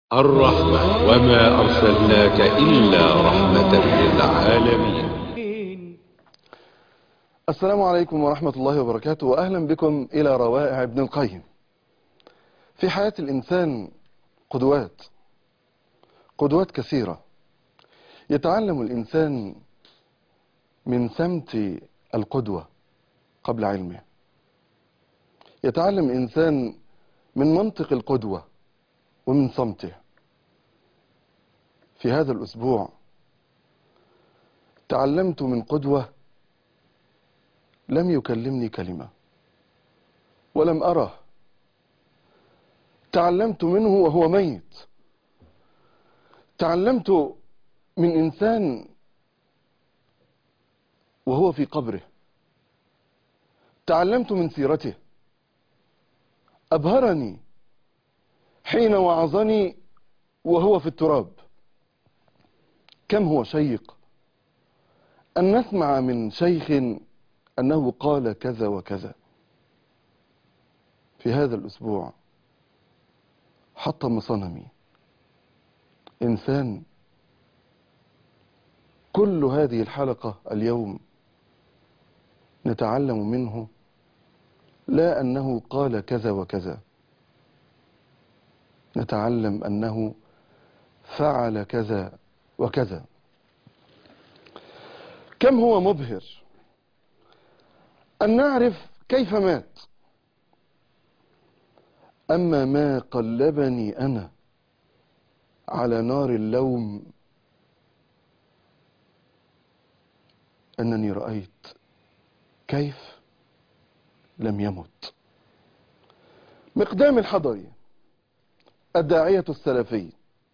الرحمة وما أرسلناك إلا رحمة للعالمين السلام عليكم ورحمة الله وبركاته وأهلا بكم إلى روائع ابن القيم في حياة الإنسان قدوات قدوات كثيرة يتعلم الإنسان من سمت القدوة قبل علمه يتعلم الإنسان من منطق القدوة ومن صمته في هذا الأسبوع تعلمت من قدوة لم يكلمني كلمة ولم أره تعلمت منه وهو ميت تعلمت من إنسان وهو في قبره تعلمت من سيرته أبهرني حين وعظني وهو في التراب كم هو شيق أن نسمع من شيخ أنه قال كذا وكذا في هذا الأسبوع حطم صنمي إنسان كل هذه الحلقة اليوم نتعلم منه لا أنه قال كذا وكذا نتعلم أنه فعل كذا وكذا كم هو مبهر أن نعرف كيف مات أما ما قلبني أنا على نار اللوم أنني رأيت كيف لم يمت مقدام الحضري الداعية السلفي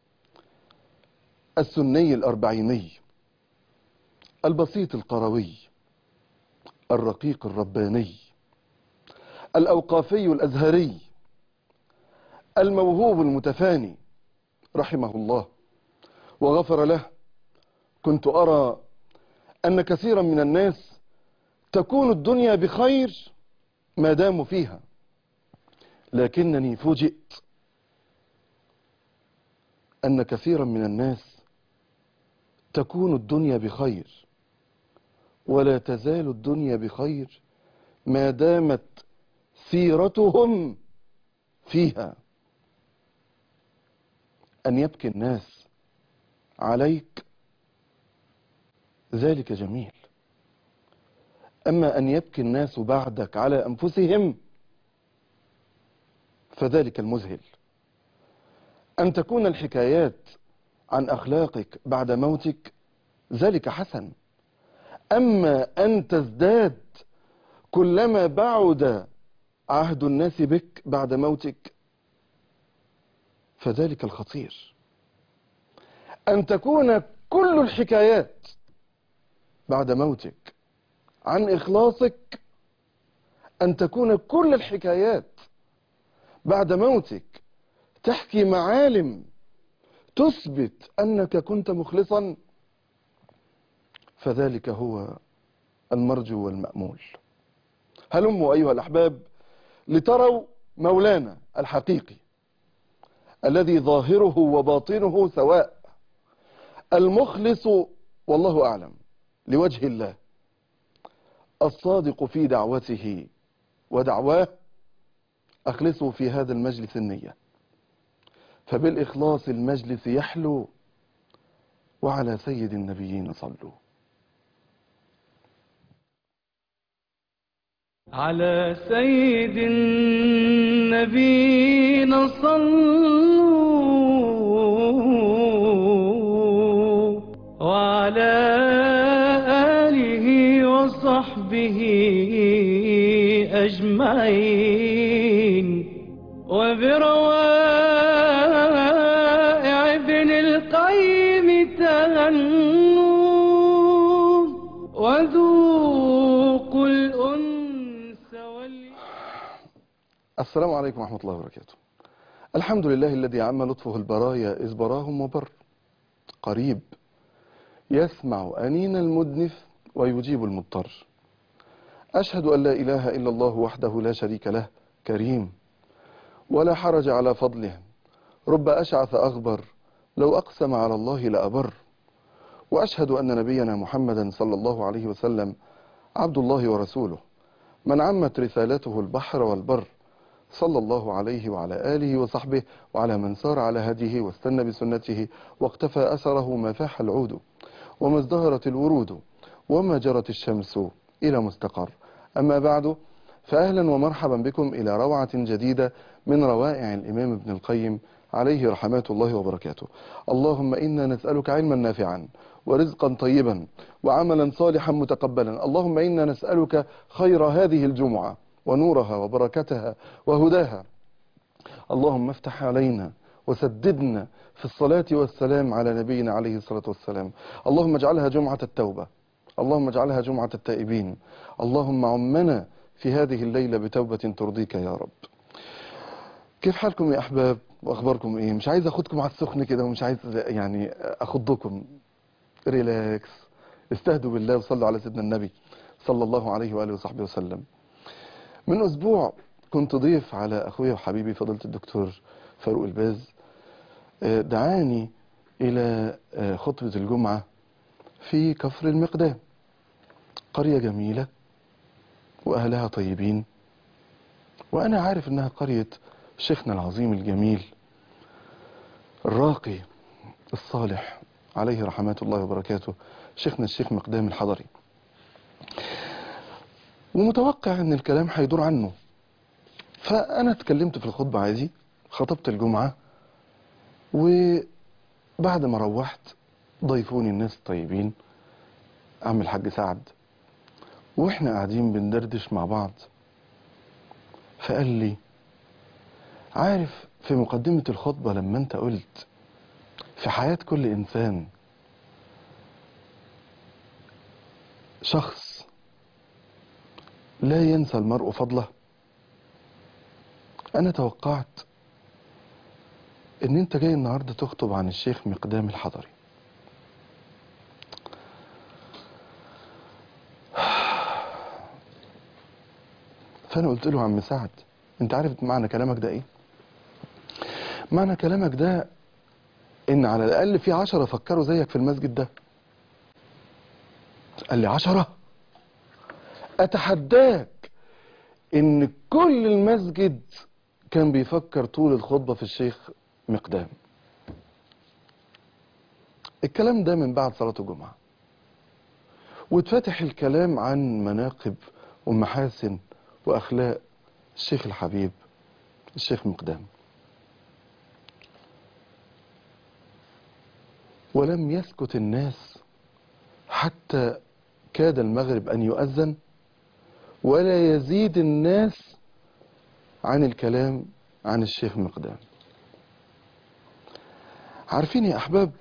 السني الأربعيني البسيط القروي الرقيق الرباني الأوقافي الأزهري الموهوب المتفاني رحمه الله وغفر له كنت أرى أن كثيرا من الناس تكون الدنيا بخير ما داموا فيها لكنني فوجئت أن كثيرا من الناس تكون الدنيا بخير ولا تزال الدنيا بخير ما دامت سيرتهم فيها أن يبكي الناس عليك ذلك جميل أما أن يبكي الناس بعدك على أنفسهم فذلك المذهل أن تكون الحكايات عن أخلاقك بعد موتك ذلك حسن أما أن تزداد كلما بعد عهد الناس بك بعد موتك فذلك الخطير أن تكون كل الحكايات بعد موتك عن إخلاصك أن تكون كل الحكايات بعد موتك تحكي معالم تثبت أنك كنت مخلصا فذلك هو المرجو والمأمول هلموا أيها الأحباب لتروا مولانا الحقيقي الذي ظاهره وباطنه سواء المخلص والله أعلم لوجه الله الصادق في دعوته ودعواه أخلصوا في هذا المجلس النية فبالإخلاص المجلس يحلو وعلى سيد النبيين صلوا على سيد النبينا صلوا وعلى آله وصحبه أجمعين وبروائع ابن القيم تغنوا وذوقوا الأنس وال السلام عليكم ورحمة الله وبركاته الحمد لله الذي عم لطفه البرايا إذ براهم وبر قريب يسمع أنين المدنف ويجيب المضطر أشهد أن لا إله إلا الله وحده لا شريك له كريم ولا حرج على فضله رب أشعث أغبر لو أقسم على الله لأبر وأشهد أن نبينا محمدا صلى الله عليه وسلم عبد الله ورسوله من عمت رسالته البحر والبر صلى الله عليه وعلى آله وصحبه وعلى من سار على هديه واستنى بسنته واقتفى أثره ما فاح العود وما ازدهرت الورود وما جرت الشمس إلى مستقر أما بعد فأهلا ومرحبا بكم إلى روعة جديدة من روائع الإمام ابن القيم عليه رحمات الله وبركاته اللهم إنا نسألك علما نافعا ورزقا طيبا وعملا صالحا متقبلا اللهم إنا نسألك خير هذه الجمعة ونورها وبركتها وهداها اللهم افتح علينا وسددنا في الصلاة والسلام على نبينا عليه الصلاة والسلام اللهم اجعلها جمعة التوبة اللهم اجعلها جمعة التائبين اللهم عمنا في هذه الليلة بتوبة ترضيك يا رب كيف حالكم يا أحباب وأخباركم إيه مش عايز أخدكم على السخن كده ومش عايز يعني أخضكم ريلاكس استهدوا بالله وصلوا على سيدنا النبي صلى الله عليه وآله وصحبه وسلم من أسبوع كنت ضيف على أخويا وحبيبي فضيلة الدكتور فاروق الباز دعاني إلى خطبة الجمعة في كفر المقدام قرية جميلة وأهلها طيبين وأنا عارف أنها قرية شيخنا العظيم الجميل الراقي الصالح عليه رحمات الله وبركاته شيخنا الشيخ مقدام الحضري ومتوقع ان الكلام هيدور عنه فانا اتكلمت في الخطبة عادي خطبت الجمعة وبعد ما روحت ضيفوني الناس الطيبين عم الحاج سعد واحنا قاعدين بندردش مع بعض فقال لي عارف في مقدمة الخطبة لما انت قلت في حياة كل انسان شخص لا ينسى المرء فضله انا توقعت ان انت جاي النهاردة تخطب عن الشيخ مقدام الحضري فانا قلت له عم سعد انت عارف معنى كلامك ده ايه معنى كلامك ده ان على الاقل في عشرة فكروا زيك في المسجد ده قال لي عشرة اتحداك ان كل المسجد كان بيفكر طول الخطبة في الشيخ مقدام الكلام ده من بعد صلاة الجمعة واتفتح الكلام عن مناقب ومحاسن واخلاق الشيخ الحبيب الشيخ مقدام ولم يسكت الناس حتى كاد المغرب أن يؤذن ولا يزيد الناس عن الكلام عن الشيخ مقدام عارفين يا أحباب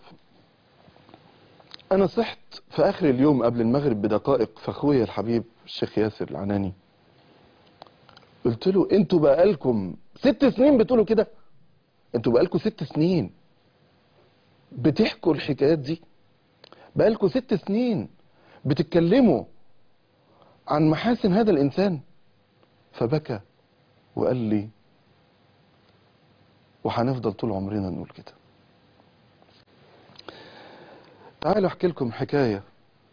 أنا صحت في آخر اليوم قبل المغرب بدقائق فأخويا الحبيب الشيخ ياسر العناني قلت له انتوا بقالكم ست سنين بتقولوا كده انتوا بقالكم ست سنين بتحكوا الحكايات دي بقالكم ست سنين بتتكلموا عن محاسن هذا الإنسان فبكى وقال لي وهنفضل طول عمرنا نقول كده تعالوا احكي لكم حكاية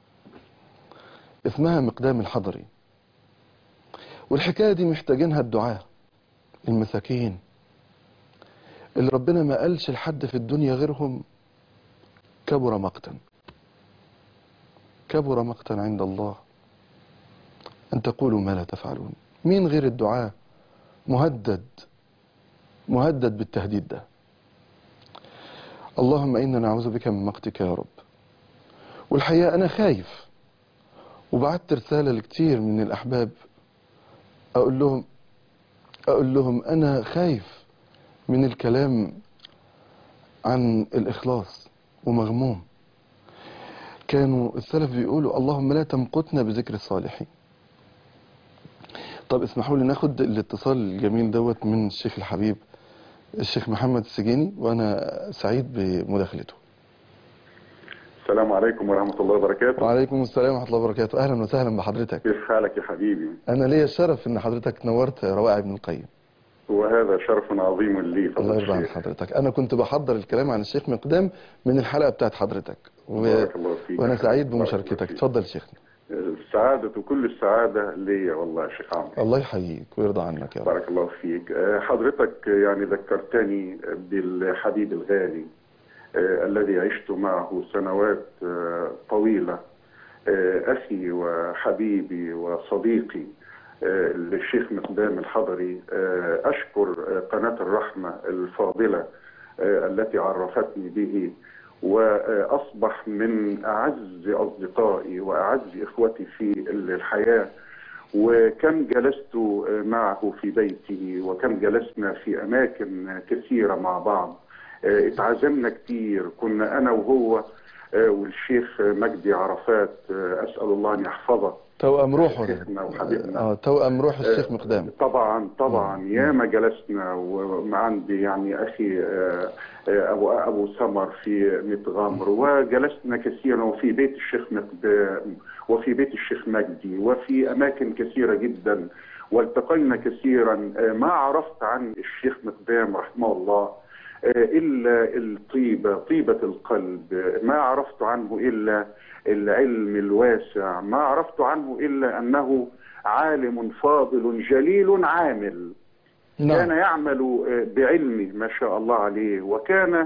اسمها مقدام الحضري والحكاية دي محتاجينها الدعاء المساكين اللي ربنا ما قالش لحد في الدنيا غيرهم كبر مقتا كبر مقتا عند الله أن تقولوا ما لا تفعلون مين غير الدعاء مهدد مهدد بالتهديد ده اللهم إنا نعوذ بك من مقتك يا رب والحقيقة أنا خايف وبعت رسالة لكتير من الأحباب أقول لهم أقول لهم أنا خايف من الكلام عن الإخلاص ومغموم كانوا السلف بيقولوا اللهم لا تمقتنا بذكر الصالحين طب اسمحوا لي ناخد الاتصال الجميل دوت من الشيخ الحبيب الشيخ محمد السجيني وانا سعيد بمداخلته السلام عليكم ورحمة الله وبركاته وعليكم السلام ورحمه الله وبركاته اهلا وسهلا بحضرتك كيف حالك يا حبيبي انا ليا الشرف ان حضرتك نورت روائع ابن القيم وهذا شرف عظيم لي فضل الله يرضى عن الشيخ حضرتك انا كنت بحضر الكلام عن الشيخ مقدام من الحلقه بتاعت حضرتك و... بارك الله فيك. وانا سعيد بارك الله بمشاركتك فيك. اتفضل شيخنا السعادة وكل السعادة ليا والله يا شيخ عمرو الله يحييك ويرضى عنك يا رب بارك الله فيك آه، حضرتك يعني ذكرتني بالحبيب الغالي آه، الذي عشت معه سنوات آه، طويلة آه، أخي وحبيبي وصديقي آه، الشيخ مقدام الحضري آه، أشكر آه، قناة الرحمة الفاضلة آه، التي عرفتني به وأصبح من أعز أصدقائي وأعز إخوتي في الحياة وكم جلست معه في بيته وكم جلسنا في أماكن كثيرة مع بعض آه، اتعزمنا كتير كنا أنا وهو آه، والشيخ مجدي عرفات آه، أسأل الله أن يحفظه توأم روحه شيخنا وحبيبنا. اه توأم روح الشيخ مقدام طبعا طبعا ياما جلسنا ومع عندي يعني اخي آه، آه، ابو ابو سمر في متغمر وجلسنا كثيرا وفي بيت الشيخ مقدام وفي بيت الشيخ مجدي وفي اماكن كثيره جدا والتقينا كثيرا آه، ما عرفت عن الشيخ مقدام رحمه الله آه، الا الطيبه طيبه القلب آه، ما عرفت عنه الا العلم الواسع ما عرفت عنه الا انه عالم فاضل جليل عامل كان نعم يعمل آه، بعلمه ما شاء الله عليه وكان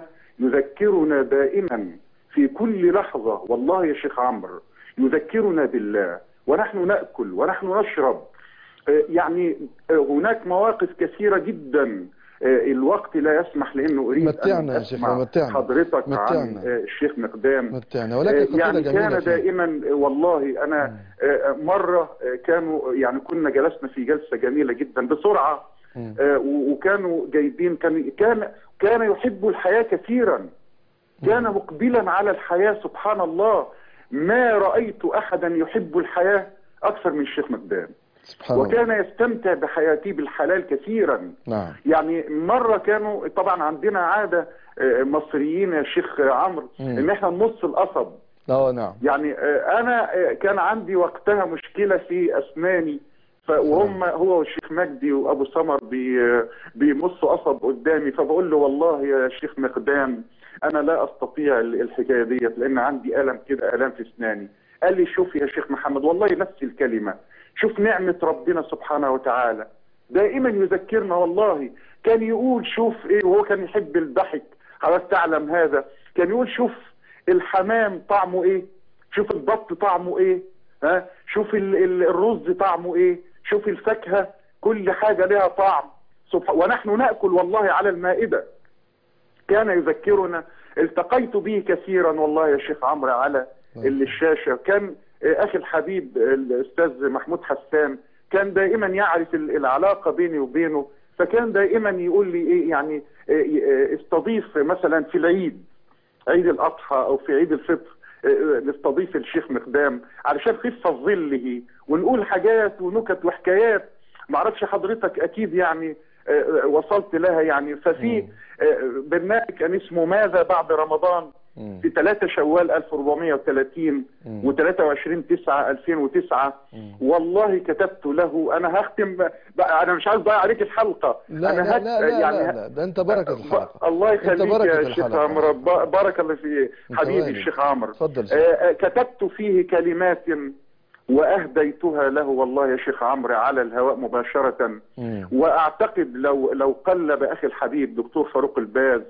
يذكرنا دائما في كل لحظة والله يا شيخ عمرو يذكرنا بالله ونحن نأكل ونحن نشرب آه، يعني آه، هناك مواقف كثيرة جدا آه، الوقت لا يسمح لأنه أريد متعنا أن يا شيخ، أسمع متعنا. حضرتك عن متعنا. آه، الشيخ مقدام متعنا ولكن آه، قصيدة يعني جميلة كان فيه. دائما آه، والله انا آه، مره آه، كانوا يعني كنا جلسنا في جلسه جميله جدا بسرعه مم. آه، و- وكانوا جايبين كان كان كان يحب الحياه كثيرا كان مقبلا على الحياه سبحان الله ما رايت احدا يحب الحياه اكثر من الشيخ مقدام سبحان الله وكان يستمتع بحياته بالحلال كثيرا نعم يعني مرة كانوا طبعا عندنا عادة آه، مصريين يا شيخ عمرو مم. ان احنا نمص القصب اه نعم يعني آه، انا آه، كان عندي وقتها مشكلة في اسناني ف- وهم هو والشيخ مجدي وابو سمر بي آه، بيمصوا قصب قدامي فبقول له والله يا شيخ مقدام انا لا استطيع ال- الحكايه ديت لان عندي الم كده الام في اسناني قال لي شوف يا شيخ محمد والله نفس الكلمه شوف نعمه ربنا سبحانه وتعالى دائما يذكرنا والله كان يقول شوف ايه وهو كان يحب الضحك حضرتك تعلم هذا كان يقول شوف الحمام طعمه ايه شوف البط طعمه ايه ها شوف ال- ال- الرز طعمه ايه شوف الفاكهه كل حاجه لها طعم سبحان ونحن ناكل والله على المائده كان يذكرنا التقيت به كثيرا والله يا شيخ عمرو على الشاشه كان آه، اخي الحبيب آه، الاستاذ محمود حسان كان دائما يعرف ال- العلاقه بيني وبينه فكان دائما يقول لي ايه يعني آه، آه، استضيف مثلا في العيد عيد الاضحى او في عيد الفطر آه، آه، نستضيف الشيخ مقدام علشان خفه ظله ونقول حاجات ونكت وحكايات معرفش حضرتك اكيد يعني آه، آه، وصلت لها يعني ففي آه، برنامج كان اسمه ماذا بعد رمضان مم. في 3 شوال 1430 مم. و23 9 2009 مم. والله كتبت له انا هختم بقى انا مش عايز اضيع عليك الحلقه لا انا لا هت- لا لا, يعني لا, لا ده انت بركة الحلقة الله انت يخليك بركة يا شيخ الحلقة. عمرو ب- بارك الله في انت حبيبي وارد. الشيخ عمرو اتفضل آه، شيخ. آه، كتبت فيه كلمات واهديتها له والله يا شيخ عمرو على الهواء مباشره مم. واعتقد لو لو قلب اخي الحبيب دكتور فاروق الباز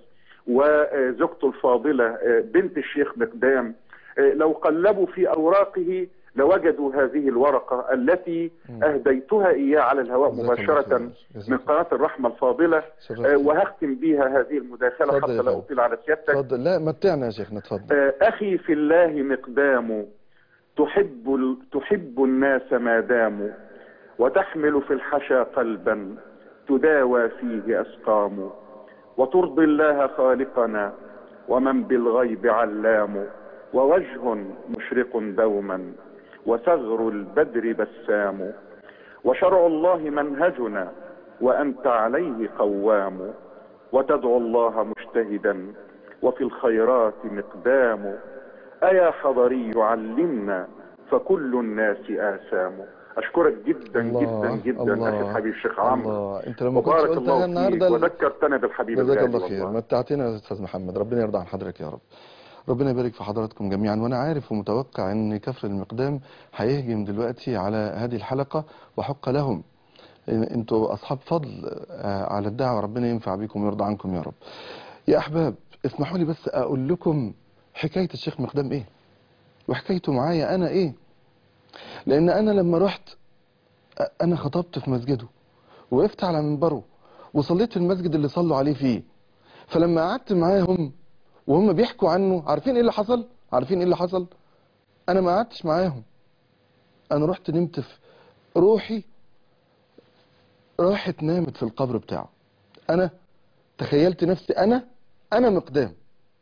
وزوجته الفاضله آه، بنت الشيخ مقدام آه، لو قلبوا في اوراقه لوجدوا هذه الورقه التي اهديتها اياه على الهواء جزاك الله مباشره خير. جزاك من قناه الرحمه الفاضله شرفت. آه، وهختم بها هذه المداخله اتفضل يا حتى لا فندم. اطيل على سيادتك اتفضل لا متعنا يا شيخنا اتفضل آه، أخي في الله مقدام تحب ال- تحب الناس ما داموا وتحمل في الحشا قلبا تداوى فيه أسقام وترضي الله خالقنا ومن بالغيب علام ووجه مشرق دوما وثغر البدر بسام وشرع الله منهجنا وأنت عليه قوام وتدعو الله مجتهدا وفي الخيرات مقدام أيا حضري علمنا فكل الناس آثام اشكرك جدا الله، جدا جدا الله، اخي الحبيب الشيخ عمرو الله انت لما كنت وبارك قلتها الله فيك النهارده وذكرتنا بالحبيب جزاك الغالي الله خير والله. متعتنا يا استاذ محمد ربنا يرضى عن حضرتك يا رب ربنا يبارك في حضراتكم جميعا وانا عارف ومتوقع ان كفر المقدام هيهجم دلوقتي على هذه الحلقة وحق لهم إن- انتوا اصحاب فضل آه، على الدعوة ربنا ينفع بكم ويرضى عنكم يا رب يا احباب اسمحوا لي بس اقول لكم حكاية الشيخ مقدام ايه وحكايته معايا انا ايه لان انا لما رحت أ- انا خطبت في مسجده وقفت على منبره وصليت في المسجد اللي صلوا عليه فيه فلما قعدت معاهم وهم بيحكوا عنه عارفين ايه اللي حصل عارفين ايه اللي حصل انا ما قعدتش معاهم انا رحت نمت في روحي راحت نامت في القبر بتاعه انا تخيلت نفسي انا انا مقدام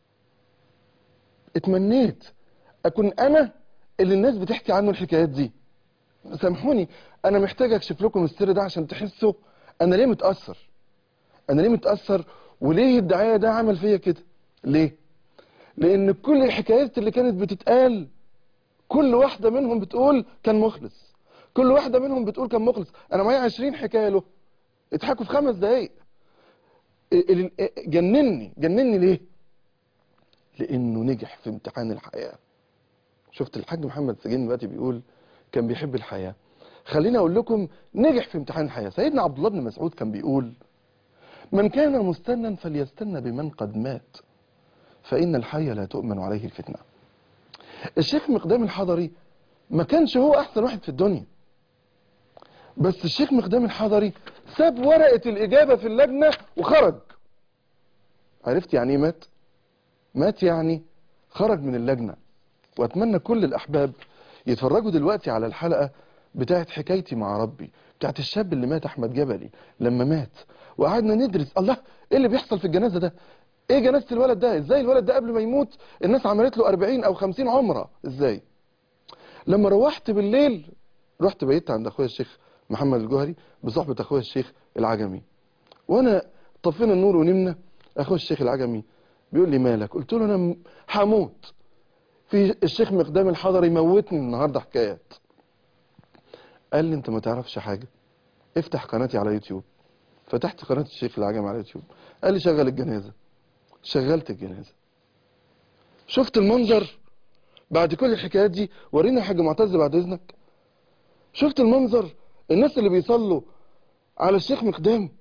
اتمنيت اكون انا اللي الناس بتحكي عنه الحكايات دي سامحوني انا محتاج اكشف لكم السر ده عشان تحسوا انا ليه متاثر انا ليه متاثر وليه الدعايه ده عمل فيا كده ليه لان كل الحكايات اللي كانت بتتقال كل واحده منهم بتقول كان مخلص كل واحده منهم بتقول كان مخلص انا معايا 20 حكايه له اتحكوا في خمس دقايق ال- ال- جنني جنني ليه لانه نجح في امتحان الحياه شفت الحاج محمد سجين دلوقتي بيقول كان بيحب الحياه خليني اقول لكم نجح في امتحان الحياه سيدنا عبد الله بن مسعود كان بيقول من كان مستنا فليستن بمن قد مات فإن الحي لا تؤمن عليه الفتنة الشيخ مقدام الحضري ما كانش هو أحسن واحد في الدنيا بس الشيخ مقدام الحضري ساب ورقة الإجابة في اللجنة وخرج عرفت يعني ايه مات مات يعني خرج من اللجنة وأتمنى كل الأحباب يتفرجوا دلوقتي على الحلقة بتاعت حكايتي مع ربي بتاعت الشاب اللي مات أحمد جبلي لما مات وقعدنا ندرس الله ايه اللي بيحصل في الجنازة ده ايه جنازة الولد ده ازاي الولد ده قبل ما يموت الناس عملت له 40 او 50 عمرة ازاي لما روحت بالليل رحت بيت عند اخويا الشيخ محمد الجوهري بصحبة اخويا الشيخ العجمي وانا طفينا النور ونمنا اخويا الشيخ العجمي بيقول لي مالك قلت له انا م- هموت في الشيخ مقدام الحضري موتني النهارده حكايات قال لي انت ما تعرفش حاجة افتح قناتي على يوتيوب فتحت قناة الشيخ العجمي على يوتيوب قال لي شغل الجنازة شغلت الجنازة شفت المنظر بعد كل الحكايات دي ورينا يا حاج معتز بعد اذنك شفت المنظر الناس اللي بيصلوا على الشيخ مقدام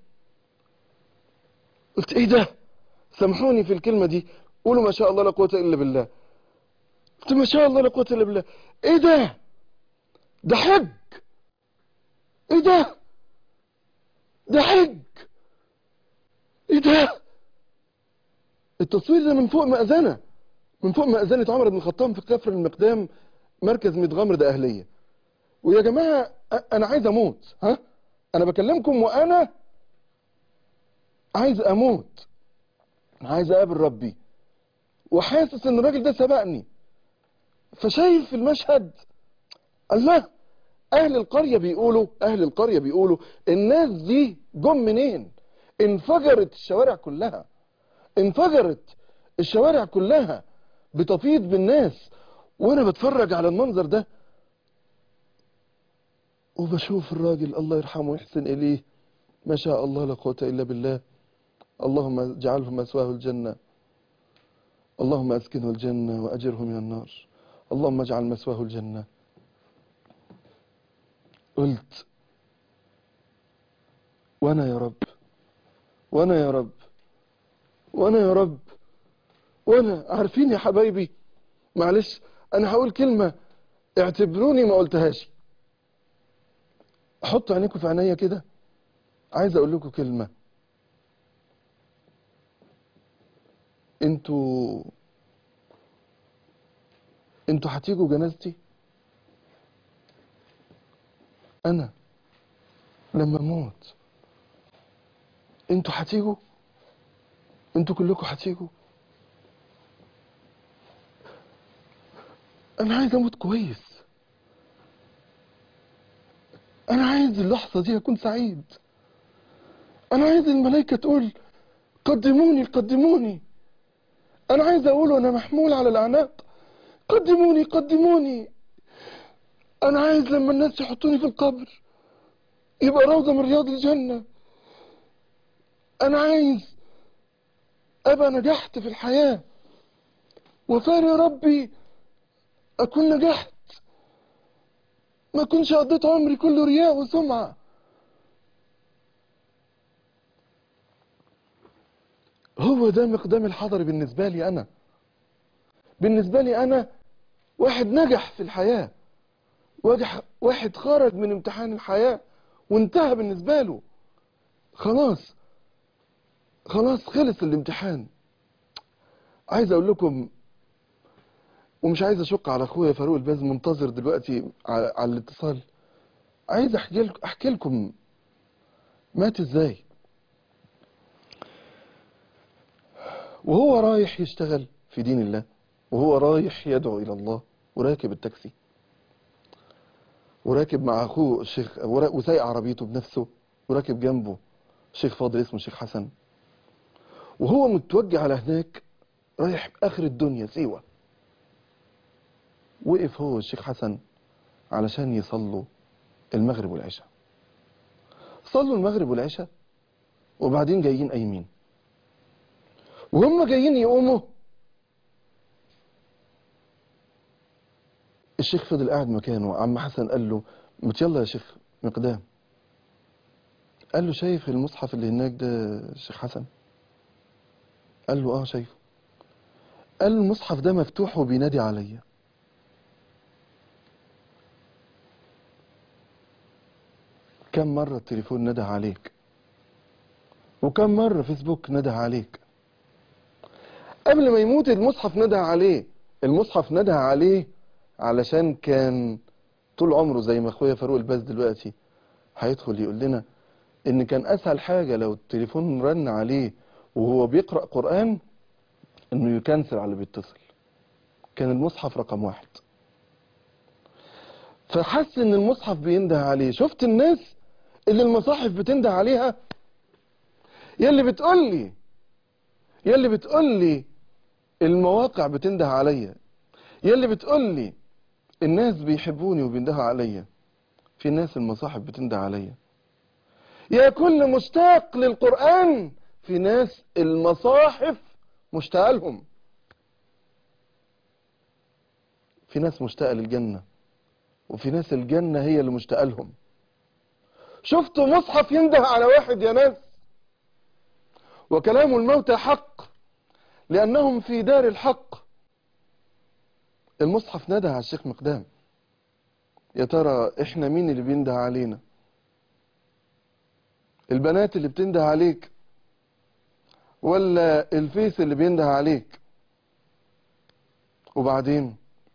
قلت ايه ده سامحوني في الكلمة دي قولوا ما شاء الله لا قوة الا بالله قلت ما شاء الله لا قوة الا بالله ايه ده ده حج ايه ده ده حج ايه ده التصوير ده من فوق مأذنة من فوق مأذنة عمر بن الخطاب في كفر المقدام مركز متغمر ده أهلية ويا جماعة أ- أنا عايز أموت ها أنا بكلمكم وأنا عايز أموت عايز أقابل ربي وحاسس إن الراجل ده سبقني فشايف المشهد الله أهل القرية بيقولوا أهل القرية بيقولوا الناس دي جم منين انفجرت الشوارع كلها انفجرت الشوارع كلها بتفيض بالناس وانا بتفرج على المنظر ده وبشوف الراجل الله يرحمه ويحسن اليه ما شاء الله لا قوة الا بالله اللهم اجعله مثواه الجنة اللهم اسكنه الجنة واجره من النار اللهم اجعل مثواه الجنة قلت وانا يا رب وانا يا رب وانا يا رب وانا عارفين يا حبايبي معلش انا هقول كلمة اعتبروني ما قلتهاش حطوا عينيكم في عينيا كده عايز اقول لكم كلمة انتوا انتوا هتيجوا جنازتي انا لما اموت انتوا هتيجوا انتوا كلكم هتيجوا انا عايز اموت كويس انا عايز اللحظة دي اكون سعيد انا عايز الملائكة تقول قدموني قدموني انا عايز اقول وانا محمول على الاعناق قدموني قدموني انا عايز لما الناس يحطوني في القبر يبقى روضة من رياض الجنة انا عايز ابقى نجحت في الحياة وفارق ربي اكون نجحت ما كنش قضيت عمري كله رياء وسمعة هو ده مقدام الحضر بالنسبة لي انا بالنسبة لي انا واحد نجح في الحياة واجح واحد خرج من امتحان الحياة وانتهى بالنسبة له خلاص خلاص خلص الامتحان عايز اقول لكم ومش عايز اشق على اخويا فاروق الباز منتظر دلوقتي على, على الاتصال عايز احكي لكم احكي لكم مات ازاي وهو رايح يشتغل في دين الله وهو رايح يدعو الى الله وراكب التاكسي وراكب مع اخوه الشيخ ورا- وسايق عربيته بنفسه وراكب جنبه شيخ فاضل اسمه شيخ حسن وهو متوجه على هناك رايح اخر الدنيا سيوه وقف هو الشيخ حسن علشان يصلوا المغرب والعشاء صلوا المغرب والعشاء وبعدين جايين قايمين وهم جايين يقوموا الشيخ فضل قاعد مكانه عم حسن قال له مت يلا يا شيخ مقدام قال له شايف المصحف اللي هناك ده يا شيخ حسن قال له اه شايفه قال له المصحف ده مفتوح وبينادي عليا كم مرة التليفون نده عليك وكم مرة فيسبوك نده عليك قبل ما يموت المصحف نده عليه المصحف نده عليه علشان كان طول عمره زي ما اخويا فاروق الباز دلوقتي هيدخل يقول لنا ان كان اسهل حاجة لو التليفون رن عليه وهو بيقرأ قرآن انه يكنسل على اللي بيتصل كان المصحف رقم واحد فحس ان المصحف بينده عليه شفت الناس اللي المصاحف بتنده عليها يلي بتقول لي يلي بتقول لي المواقع بتنده عليا يلي بتقول لي الناس بيحبوني وبيندهوا عليا في ناس المصاحف بتنده عليا يا كل مشتاق للقرآن في ناس المصاحف مشتاقة لهم في ناس مشتاقة للجنة وفي ناس الجنة هي اللي مشتاقة لهم شفتوا مصحف ينده على واحد يا ناس وكلام الموتى حق لأنهم في دار الحق المصحف نده على الشيخ مقدام يا ترى احنا مين اللي بينده علينا البنات اللي بتنده عليك ولا الفيس اللي بينده عليك وبعدين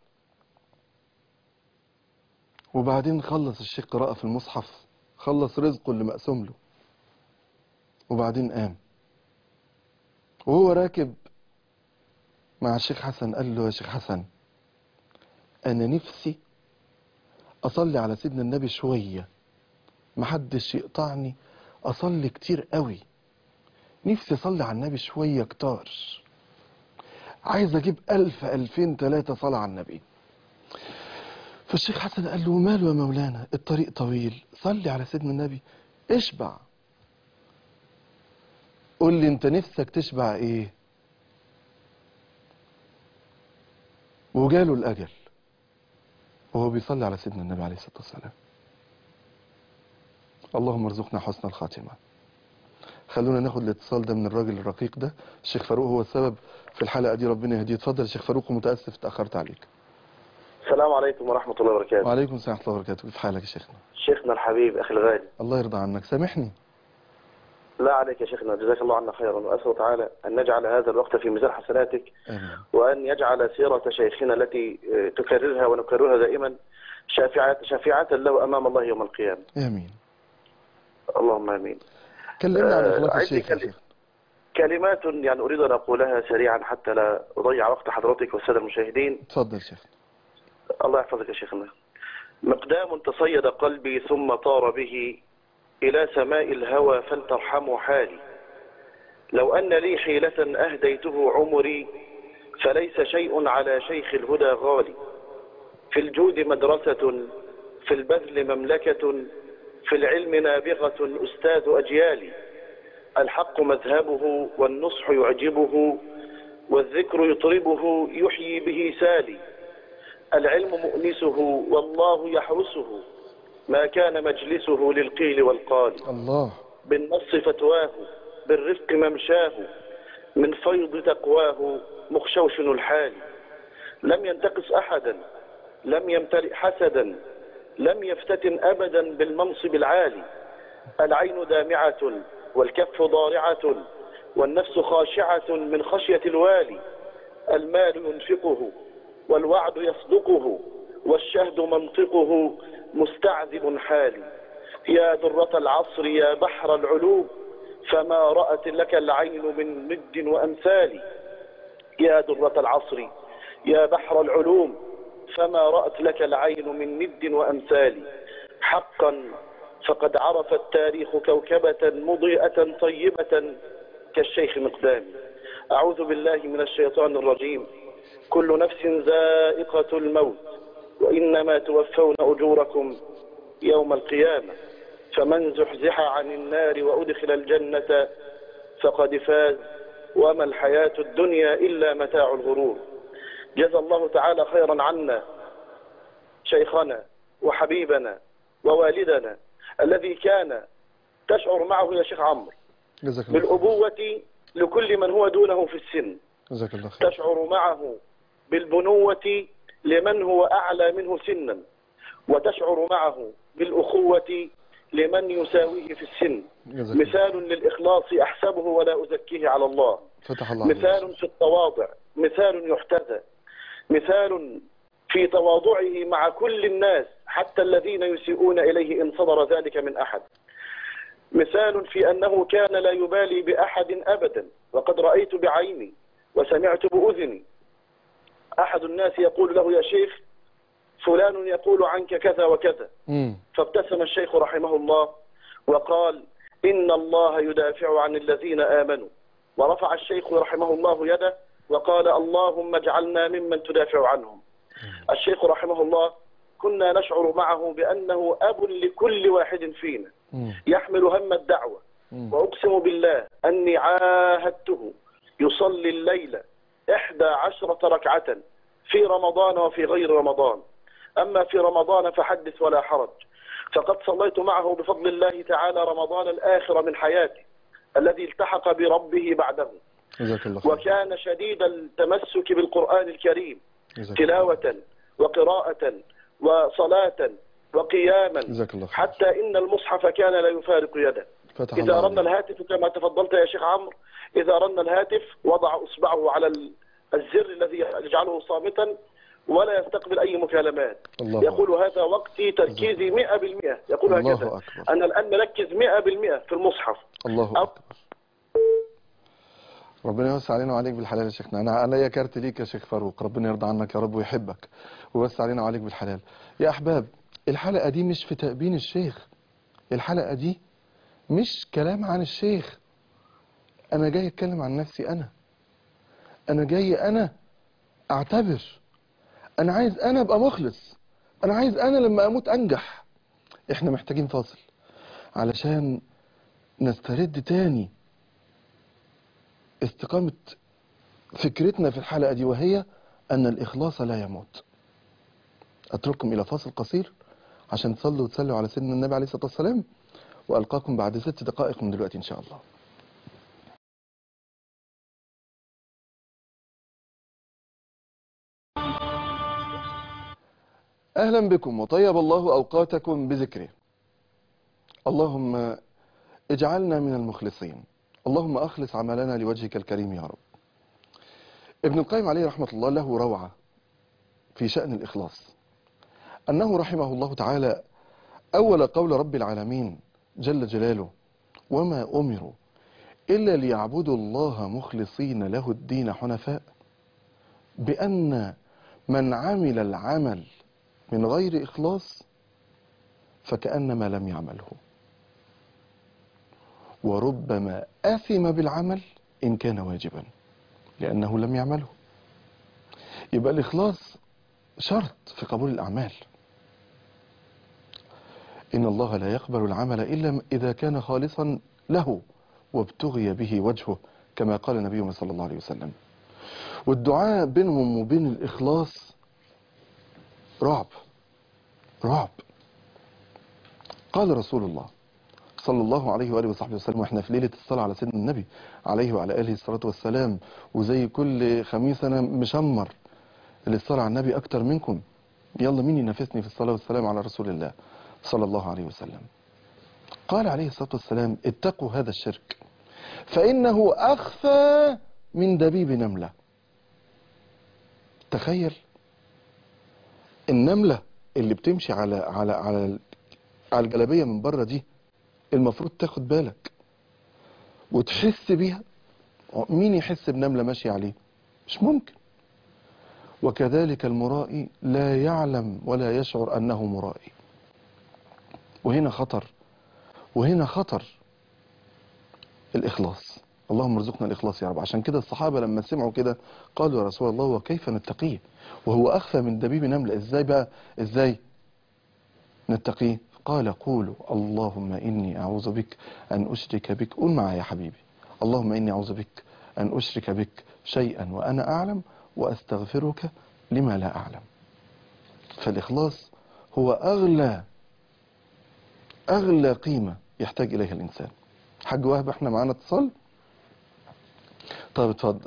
وبعدين خلص الشيخ قراءة في المصحف خلص رزقه اللي مقسوم له وبعدين قام وهو راكب مع الشيخ حسن قال له يا شيخ حسن انا نفسي اصلي على سيدنا النبي شوية محدش يقطعني اصلي كتير قوي نفسي اصلي على النبي شوية كتار عايز اجيب الف الفين تلاتة صلاة على النبي فالشيخ حسن قال له ماله يا مولانا الطريق طويل صلي على سيدنا النبي اشبع قول لي انت نفسك تشبع ايه وجاله الاجل وهو بيصلي على سيدنا النبي عليه الصلاة والسلام اللهم ارزقنا حسن الخاتمة خلونا ناخد الاتصال ده من الراجل الرقيق ده الشيخ فاروق هو السبب في الحلقة دي ربنا يهديه اتفضل يا شيخ فاروق ومتأسف اتأخرت عليك السلام عليكم ورحمة الله وبركاته وعليكم السلام ورحمة الله وبركاته كيف حالك يا شيخنا شيخنا الحبيب أخي الغالي الله يرضى عنك سامحني لا عليك يا شيخنا جزاك الله عنا خيرا وأسأل تعالى أن نجعل هذا الوقت في ميزان حسناتك آمين وأن يجعل سيرة شيخنا التي آه، تكررها ونكررها دائما شافعة, شافعة له أمام الله يوم القيامة آمين اللهم آمين كلمنا عن آه، إخلاص عندي الشيخ يا كلمة. شيخ كلمات يعني أريد أن أقولها سريعا حتى لا أضيع وقت حضرتك والسادة المشاهدين اتفضل يا شيخ الله يحفظك يا شيخنا مقدام تصيد قلبي ثم طار به إلى سماء الهوى فلترحموا حالي لو أن لي حيلة أهديته عمري فليس شيء على شيخ الهدى غالي في الجود مدرسة في البذل مملكة في العلم نابغة أستاذ أجيال الحق مذهبه والنصح يعجبه والذكر يطربه يحيي به سالي العلم مؤنسه والله يحرسه ما كان مجلسه للقيل والقال الله بالنص فتواه بالرفق ممشاه من فيض تقواه مخشوشن الحال لم ينتقص أحدا لم يمتلئ حسدا لم يفتتن أبدا بالمنصب العالي العين دامعة والكف ضارعة والنفس خاشعة من خشية الوالي المال ينفقه والوعد يصدقه والشهد منطقه مستعذب حالي يا درة العصر يا بحر العلوم فما رأت لك العين من مد وأمثال يا درة العصر يا بحر العلوم فما رأت لك العين من ند وأمثال حقا فقد عرف التاريخ كوكبة مضيئة طيبة كالشيخ مقدام أعوذ بالله من الشيطان الرجيم كل نفس ذائقة الموت وإنما توفون أجوركم يوم القيامة فمن زحزح عن النار وأدخل الجنة فقد فاز وما الحياة الدنيا إلا متاع الغرور جزى الله تعالى خيرا عنا شيخنا وحبيبنا ووالدنا الذي كان تشعر معه يا شيخ عمرو جزاك الله خير بالأبوة لكل من هو دونه في السن جزاك الله خير تشعر معه بالبنوة لمن هو أعلى منه سنا وتشعر معه بالأخوة لمن يساويه في السن جزاك الله مثال للإخلاص أحسبه ولا أزكيه على الله فتح الله عليك. مثال في التواضع مثال يحتذى مثال في تواضعه مع كل الناس حتى الذين يسيئون إليه إن صدر ذلك من أحد مثال في أنه كان لا يبالي بأحد أبدا وقد رأيت بعيني وسمعت بأذني أحد الناس يقول له يا شيخ فلان يقول عنك كذا وكذا مم. فابتسم الشيخ رحمه الله وقال إن الله يدافع عن الذين آمنوا ورفع الشيخ رحمه الله يده وقال اللهم اجعلنا ممن تدافع عنهم الشيخ رحمه الله كنا نشعر معه بأنه أب لكل واحد فينا مم. يحمل هم الدعوة مم. وأقسم بالله أني عاهدته يصلي الليلة إحدى عشرة ركعة في رمضان وفي غير رمضان أما في رمضان فحدث ولا حرج فقد صليت معه بفضل الله تعالى رمضان الآخر من حياته الذي التحق بربه بعده جزاك الله خير وكان شديد التمسك بالقرآن الكريم جزاك الله تلاوة وقراءة وصلاة وقياما جزاك الله خير حتى إن المصحف كان لا يفارق يده فتح إذا الله رن عليك. الهاتف كما تفضلت يا شيخ عمرو إذا رن الهاتف وضع إصبعه على ال- الزر الذي يجعله صامتا ولا يستقبل أي مكالمات الله يقول هذا وقتي تركيزي 100% يقول الله هكذا أكبر. أنا الآن مركز 100% في المصحف الله أو- أكبر ربنا يوسع علينا وعليك بالحلال يا شيخنا انا عليا كارت ليك يا شيخ فاروق ربنا يرضى عنك يا رب ويحبك ويوسع علينا وعليك بالحلال يا احباب الحلقه دي مش في تأبين الشيخ الحلقه دي مش كلام عن الشيخ انا جاي اتكلم عن نفسي انا انا جاي انا اعتبر انا عايز انا ابقى مخلص انا عايز انا لما اموت انجح احنا محتاجين فاصل علشان نسترد تاني استقامة فكرتنا في الحلقة دي وهي أن الإخلاص لا يموت أترككم إلى فاصل قصير عشان تصلوا وتسلوا على سيدنا النبي عليه الصلاة والسلام وألقاكم بعد ست دقائق من دلوقتي إن شاء الله أهلا بكم وطيب الله أوقاتكم بذكره اللهم اجعلنا من المخلصين اللهم أخلص عملنا لوجهك الكريم يا رب ابن القيم عليه رحمة الله له روعة في شأن الإخلاص أنه رحمه الله تعالى أول قول رب العالمين جل جلاله وما أمروا إلا ليعبدوا الله مخلصين له الدين حنفاء بأن من عمل العمل من غير إخلاص فكأنما لم يعمله وربما آثم بالعمل إن كان واجبا لأنه لم يعمله يبقى الإخلاص شرط في قبول الأعمال إن الله لا يقبل العمل إلا إذا كان خالصا له وابتغي به وجهه كما قال نبينا صلى الله عليه وسلم والدعاء بينهم وبين الإخلاص رعب رعب قال رسول الله صلى الله عليه وآله وصحبه وسلم واحنا في ليلة الصلاة على سيدنا النبي عليه وعلى آله الصلاة والسلام وزي كل خميس أنا مشمر للصلاة على النبي أكتر منكم يلا مين ينافسني في الصلاة والسلام على رسول الله صلى الله عليه وسلم قال عليه الصلاة والسلام اتقوا هذا الشرك فإنه أخفى من دبيب نملة تخيل النملة اللي بتمشي على على على على الجلابية من بره دي المفروض تاخد بالك وتحس بيها مين يحس بنملة ماشية عليه مش ممكن وكذلك المرائي لا يعلم ولا يشعر أنه مرائي وهنا خطر وهنا خطر الإخلاص اللهم ارزقنا الإخلاص يا رب عشان كده الصحابة لما سمعوا كده قالوا يا رسول الله وكيف نتقيه وهو أخفى من دبيب نملة إزاي بقى إزاي نتقيه قال قولوا اللهم إني أعوذ بك أن أشرك بك قول معايا يا حبيبي اللهم إني أعوذ بك أن أشرك بك شيئا وأنا أعلم وأستغفرك لما لا أعلم فالإخلاص هو أغلى أغلى قيمة يحتاج إليها الإنسان حاج وهب احنا معانا اتصال طيب اتفضل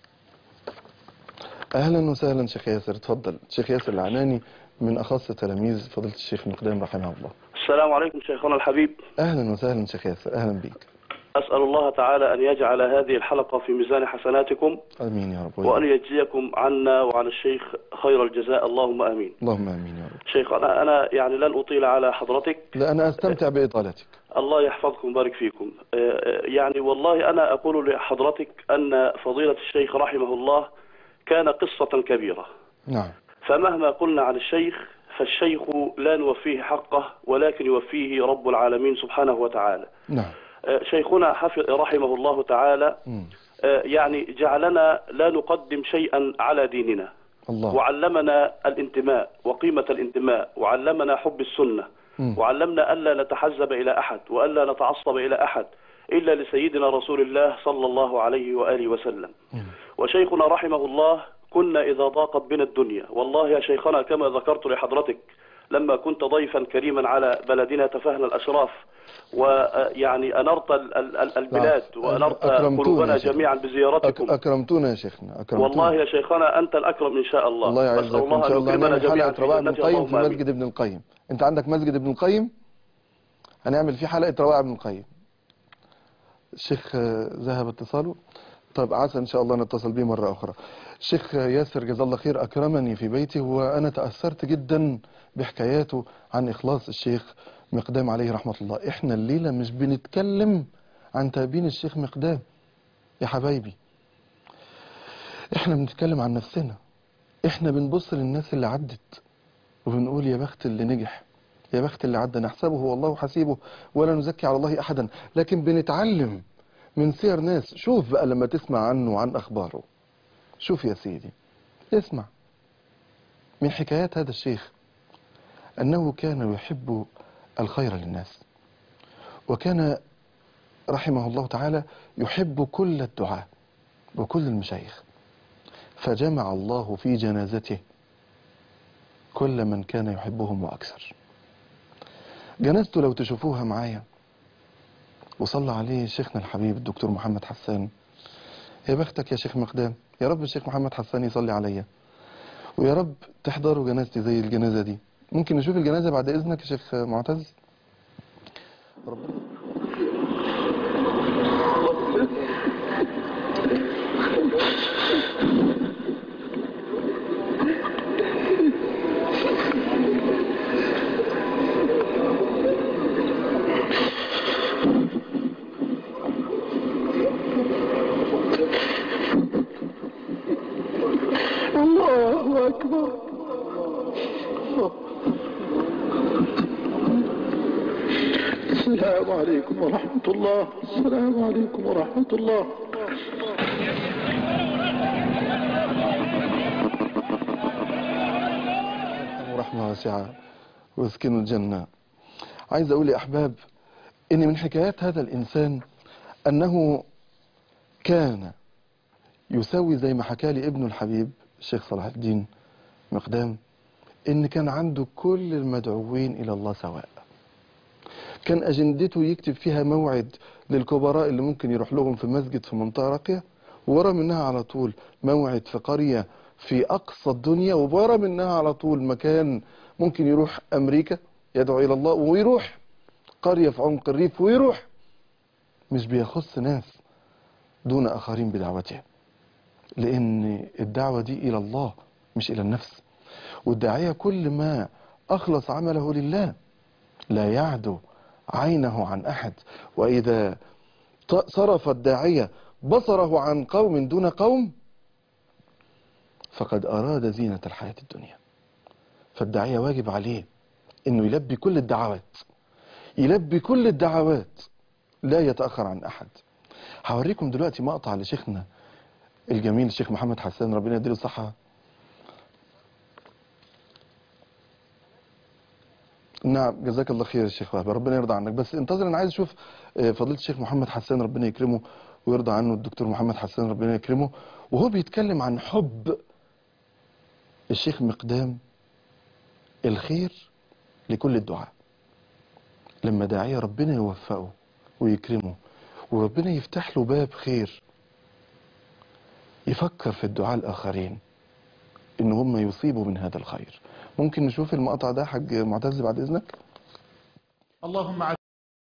اهلا وسهلا شيخ ياسر اتفضل شيخ ياسر العناني من اخص تلاميذ فضيله الشيخ مقدام رحمه الله السلام عليكم شيخنا الحبيب اهلا وسهلا شيخ ياسر اهلا بيك أسأل الله تعالى أن يجعل هذه الحلقة في ميزان حسناتكم امين يا رب وأن يجزيكم عنا وعن الشيخ خير الجزاء اللهم آمين اللهم امين يا رب شيخ أنا, أنا يعني لن أطيل على حضرتك لا انا استمتع باطالتك الله يحفظكم ويبارك فيكم آه، آه، يعني والله أنا أقول لحضرتك أن فضيلة الشيخ رحمه الله كان قصة كبيرة نعم فمهما قلنا عن الشيخ فالشيخ لا نوفيه حقه ولكن يوفيه رب العالمين سبحانه وتعالى نعم آه، شيخنا حفظ رحمه الله تعالى مم. آه، يعني جعلنا لا نقدم شيئا على ديننا الله وعلمنا الانتماء وقيمة الانتماء وعلمنا حب السنة مم. وعلمنا ألا نتحزب إلى أحد وألا نتعصب إلى أحد إلا لسيدنا رسول الله صلى الله عليه وآله وسلم مم. وشيخنا رحمه الله كنا إذا ضاقت بنا الدنيا والله يا شيخنا كما ذكرت لحضرتك لما كنت ضيفا كريما على بلدنا تفاهنا الأشراف ويعني أنرت ال- ال- ال- البلاد نعم. وأنرت أكرمتونا قلوبنا يا شيخ. جميعا بزيارتكم أك- اكرمتونا يا شيخنا اكرمتونا والله يا شيخنا أنت الأكرم إن شاء الله الله نسأل يعزك ان الله شاء أن الله يكرمنا هنعمل جميعا حلقه في رواق ابن جنته القيم في اللهم آمين. مسجد ابن القيم انت عندك مسجد ابن القيم هنعمل فيه حلقه رواق ابن القيم الشيخ آه، ذهب اتصاله طب عسى ان شاء الله نتصل به مره اخرى الشيخ ياسر جزاه الله خير اكرمني في بيته وانا تاثرت جدا بحكاياته عن اخلاص الشيخ مقدام عليه رحمه الله احنا الليله مش بنتكلم عن تابين الشيخ مقدام يا حبايبي احنا بنتكلم عن نفسنا احنا بنبص للناس اللي عدت وبنقول يا بخت اللي نجح يا بخت اللي عدى نحسبه والله حسيبه ولا نزكي على الله احدا لكن بنتعلم من سير ناس شوف بقى لما تسمع عنه وعن اخباره شوف يا سيدي اسمع من حكايات هذا الشيخ انه كان يحب الخير للناس وكان رحمه الله تعالى يحب كل الدعاء وكل المشايخ فجمع الله في جنازته كل من كان يحبهم وأكثر جنازته لو تشوفوها معايا وصلى عليه شيخنا الحبيب الدكتور محمد حسان يا بختك يا شيخ مقدام يا رب الشيخ محمد حسان يصلي عليا ويا رب تحضروا جنازتي زي الجنازة دي ممكن نشوف الجنازة بعد إذنك يا شيخ معتز ربنا الله أكبر السلام عليكم ورحمة الله السلام عليكم ورحمة الله ورحمة واسعة واسكنوا الجنة عايز أقول يا أحباب إن من حكايات هذا الإنسان أنه كان يسوي زي ما حكى لي ابنه الحبيب الشيخ صلاح الدين مقدام إن كان عنده كل المدعوين إلى الله سواء كان أجندته يكتب فيها موعد للكبراء اللي ممكن يروح لهم في مسجد في منطقة راقية ورا منها على طول موعد في قرية في أقصى الدنيا وورا منها على طول مكان ممكن يروح أمريكا يدعو إلى الله ويروح قرية في عمق الريف ويروح مش بيخص ناس دون آخرين بدعوته لأن الدعوة دي إلى الله مش إلى النفس والداعية كل ما أخلص عمله لله لا يعدو عينه عن أحد وإذا ط- صرف الداعية بصره عن قوم دون قوم فقد أراد زينة الحياة الدنيا فالداعية واجب عليه أنه يلبي كل الدعوات يلبي كل الدعوات لا يتأخر عن أحد هوريكم دلوقتي مقطع لشيخنا الجميل الشيخ محمد حسان ربنا يديله الصحة نعم جزاك الله خير يا شيخ وهبة ربنا يرضى عنك بس انتظر انا عايز اشوف آه، فضيله الشيخ محمد حسان ربنا يكرمه ويرضى عنه الدكتور محمد حسان ربنا يكرمه وهو بيتكلم عن حب الشيخ مقدام الخير لكل الدعاء لما داعية ربنا يوفقه ويكرمه وربنا يفتح له باب خير يفكر في الدعاء الآخرين إن هم يصيبوا من هذا الخير ممكن نشوف المقطع ده حاج معتز بعد إذنك اللهم عز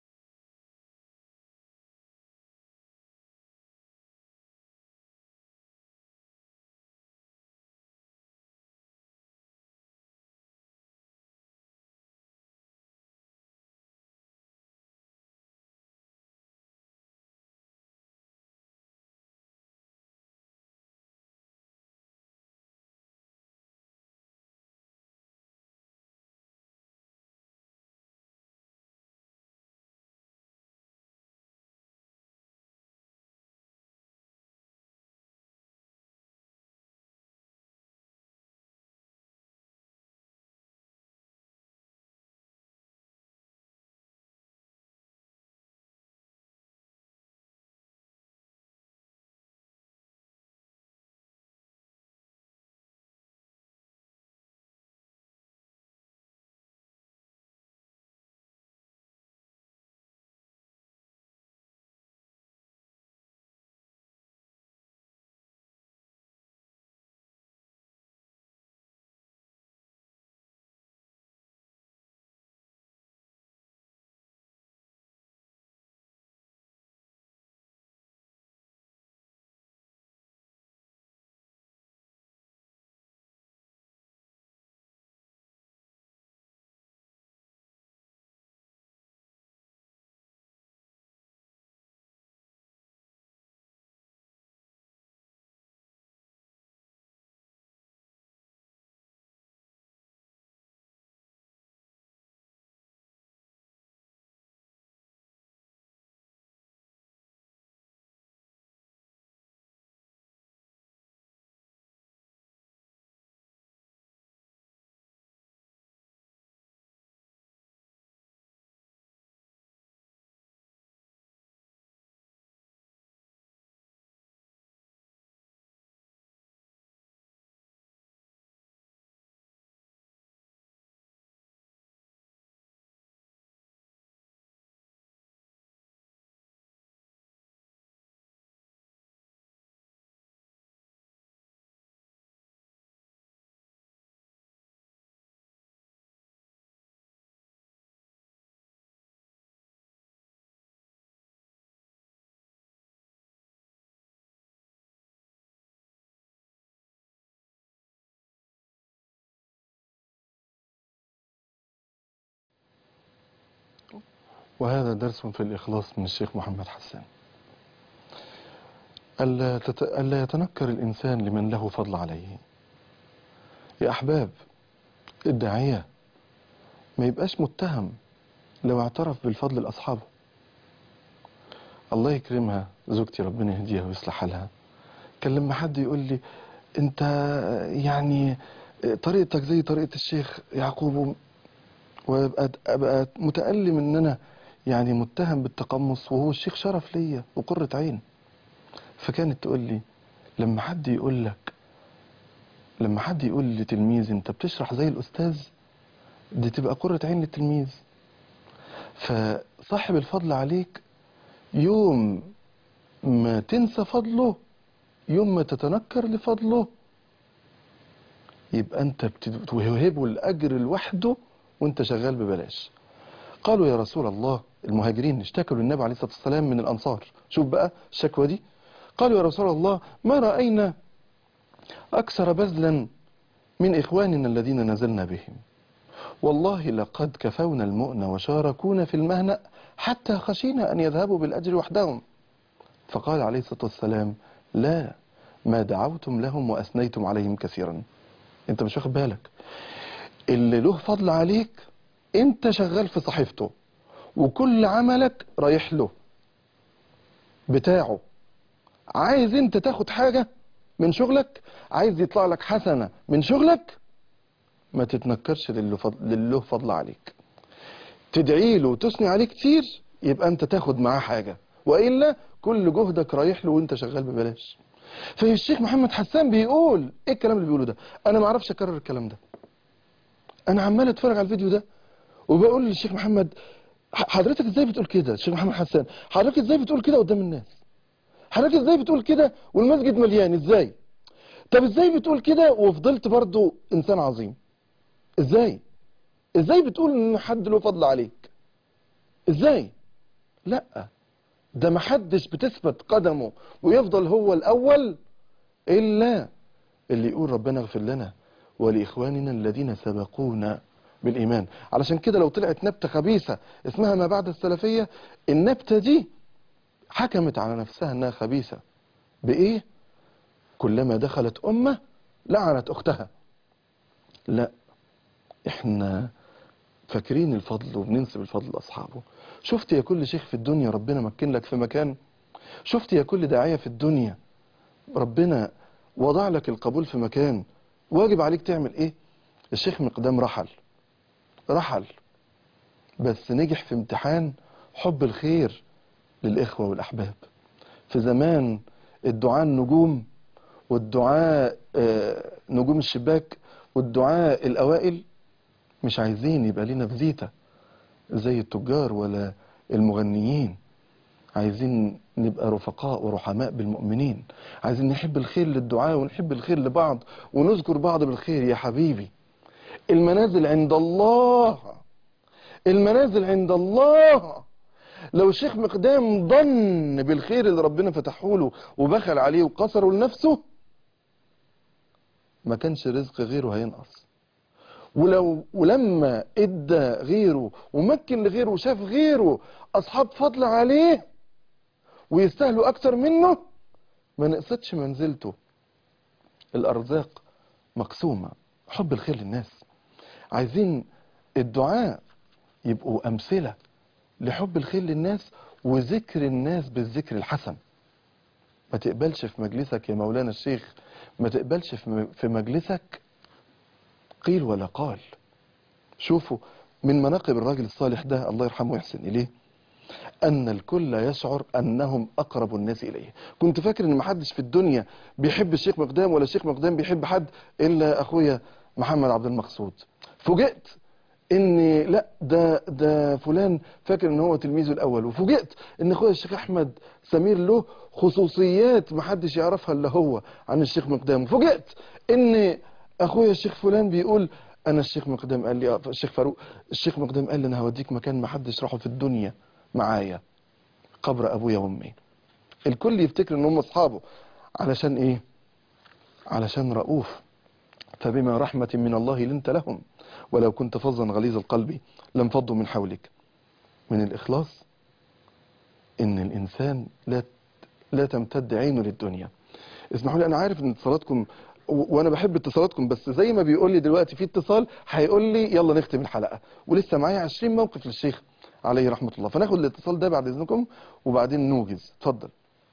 وهذا درس في الإخلاص من الشيخ محمد حسان ألا, تت... ألا يتنكر الإنسان لمن له فضل عليه يا أحباب الداعية ما يبقاش متهم لو اعترف بالفضل لأصحابه الله يكرمها زوجتي ربنا يهديها ويصلح حالها كان لما حد يقول لي انت يعني طريقتك زي طريقة الشيخ يعقوب وابقى ابقى متألم ان انا يعني متهم بالتقمص وهو الشيخ شرف ليا وقرة عين فكانت تقول لي لما حد يقول لك لما حد يقول لتلميذ انت بتشرح زي الاستاذ دي تبقى قرة عين للتلميذ فصاحب الفضل عليك يوم ما تنسى فضله يوم ما تتنكر لفضله يبقى انت بتوهبه الاجر لوحده وانت شغال ببلاش قالوا يا رسول الله المهاجرين اشتكوا للنبي عليه الصلاه والسلام من الانصار شوف بقى الشكوى دي قالوا يا رسول الله ما راينا اكثر بذلا من اخواننا الذين نزلنا بهم والله لقد كفونا المؤن وشاركونا في المهنأ حتى خشينا أن يذهبوا بالأجر وحدهم فقال عليه الصلاة والسلام لا ما دعوتم لهم وأثنيتم عليهم كثيرا انت مش واخد بالك اللي له فضل عليك انت شغال في صحيفته وكل عملك رايح له بتاعه عايز انت تاخد حاجة من شغلك عايز يطلع لك حسنة من شغلك ما تتنكرش للي فضل, لله فضل عليك تدعي له وتثني عليه كتير يبقى انت تاخد معاه حاجة وإلا كل جهدك رايح له وانت شغال ببلاش فالشيخ محمد حسان بيقول ايه الكلام اللي بيقوله ده انا ما اعرفش اكرر الكلام ده انا عمال اتفرج على الفيديو ده وبقول للشيخ محمد حضرتك ازاي بتقول كده الشيخ محمد حسان حضرتك ازاي بتقول كده قدام الناس حضرتك ازاي بتقول كده والمسجد مليان ازاي طب ازاي بتقول كده وفضلت برضو انسان عظيم ازاي ازاي بتقول ان حد له فضل عليك ازاي لا ده محدش بتثبت قدمه ويفضل هو الاول الا اللي يقول ربنا اغفر لنا ولاخواننا الذين سبقونا بالايمان علشان كده لو طلعت نبته خبيثه اسمها ما بعد السلفيه النبته دي حكمت على نفسها انها خبيثه بايه كلما دخلت امه لعنت اختها لا احنا فاكرين الفضل وبننسب الفضل لاصحابه شفت يا كل شيخ في الدنيا ربنا مكن لك في مكان شفت يا كل داعيه في الدنيا ربنا وضع لك القبول في مكان واجب عليك تعمل ايه الشيخ مقدام رحل رحل بس نجح في امتحان حب الخير للإخوة والأحباب في زمان الدعاء النجوم والدعاء آه، نجوم الشباك والدعاء الأوائل مش عايزين يبقى لنا فيزيتا زي التجار ولا المغنيين عايزين نبقى رفقاء ورحماء بالمؤمنين عايزين نحب الخير للدعاء ونحب الخير لبعض ونذكر بعض بالخير يا حبيبي المنازل عند الله المنازل عند الله لو الشيخ مقدام ظن بالخير اللي ربنا فتحه له وبخل عليه وقصره لنفسه ما كانش رزق غيره هينقص ولو ولما ادى غيره ومكن لغيره وشاف غيره اصحاب فضل عليه ويستاهلوا اكتر منه ما نقصتش منزلته الارزاق مقسومه حب الخير للناس عايزين الدعاء يبقوا امثله لحب الخير للناس وذكر الناس بالذكر الحسن ما تقبلش في مجلسك يا مولانا الشيخ ما تقبلش في في مجلسك قيل ولا قال شوفوا من مناقب الراجل الصالح ده الله يرحمه ويحسن إليه أن الكل يشعر أنهم أقرب الناس إليه كنت فاكر أن محدش في الدنيا بيحب الشيخ مقدام ولا الشيخ مقدام بيحب حد إلا أخويا محمد عبد المقصود فوجئت ان لا ده ده فلان فاكر ان هو تلميذه الاول وفوجئت ان اخويا الشيخ احمد سمير له خصوصيات محدش يعرفها الا هو عن الشيخ مقدام وفوجئت ان اخويا الشيخ فلان بيقول انا الشيخ مقدام قال لي آه، الشيخ فاروق الشيخ مقدام قال لي انا هوديك مكان محدش راحه في الدنيا معايا قبر ابويا وامي الكل يفتكر ان هم اصحابه علشان ايه علشان رؤوف فبما رحمة من الله لنت لهم ولو كنت فظا غليظ القلب لانفضوا من حولك من الإخلاص إن الإنسان لا لا تمتد عينه للدنيا اسمحوا لي أنا عارف إن اتصالاتكم و- وأنا بحب اتصالاتكم بس زي ما بيقول لي دلوقتي في اتصال هيقول لي يلا نختم الحلقة ولسه معايا 20 موقف للشيخ عليه رحمة الله فناخد الاتصال ده بعد إذنكم وبعدين نوجز اتفضل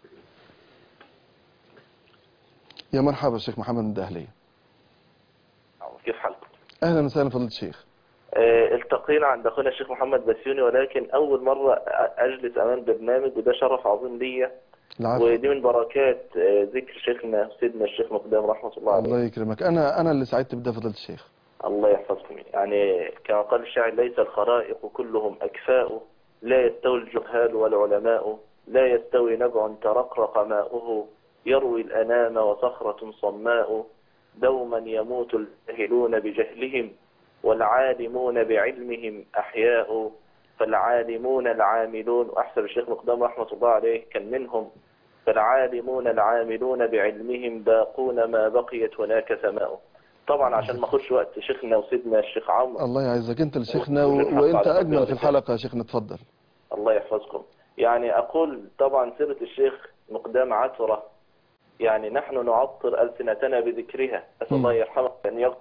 يا مرحبا الشيخ محمد من الدهلية كيف حالكم؟ أهلا وسهلا فضيلة الشيخ آه، التقينا عند اخونا الشيخ محمد بسيوني ولكن اول مرة اجلس امام برنامج وده شرف عظيم ليا العفو ودي من بركات آه، ذكر شيخنا سيدنا الشيخ مقدام رحمة الله عليه الله يكرمك انا انا اللي سعدت بده فضيله الشيخ الله يحفظكم يعني كما قال الشاعر ليس الخلائق كلهم أكفاء لا يستوي الجهال والعلماء لا يستوي نبع ترقرق ماؤه يروي الأنام وصخرة صماء دوما يموت الجاهلون بجهلهم والعالمون بعلمهم أحياء فالعالمون العاملون وأحسب الشيخ مقدام رحمة الله عليه كان منهم فالعالمون العاملون بعلمهم باقون ما بقيت هناك سماء طبعا عشان ما اخدش وقت شيخنا وسيدنا الشيخ عمرو الله يعزك انت لشيخنا و... والحق وانت على اجمل في فضيلة الحلقه يا شيخنا اتفضل الله يحفظكم يعني أقول طبعا سيرة الشيخ مقدام عثرة يعني نحن نعطر ألسنتنا بذكرها أسأل الله يرحمه أن يغفر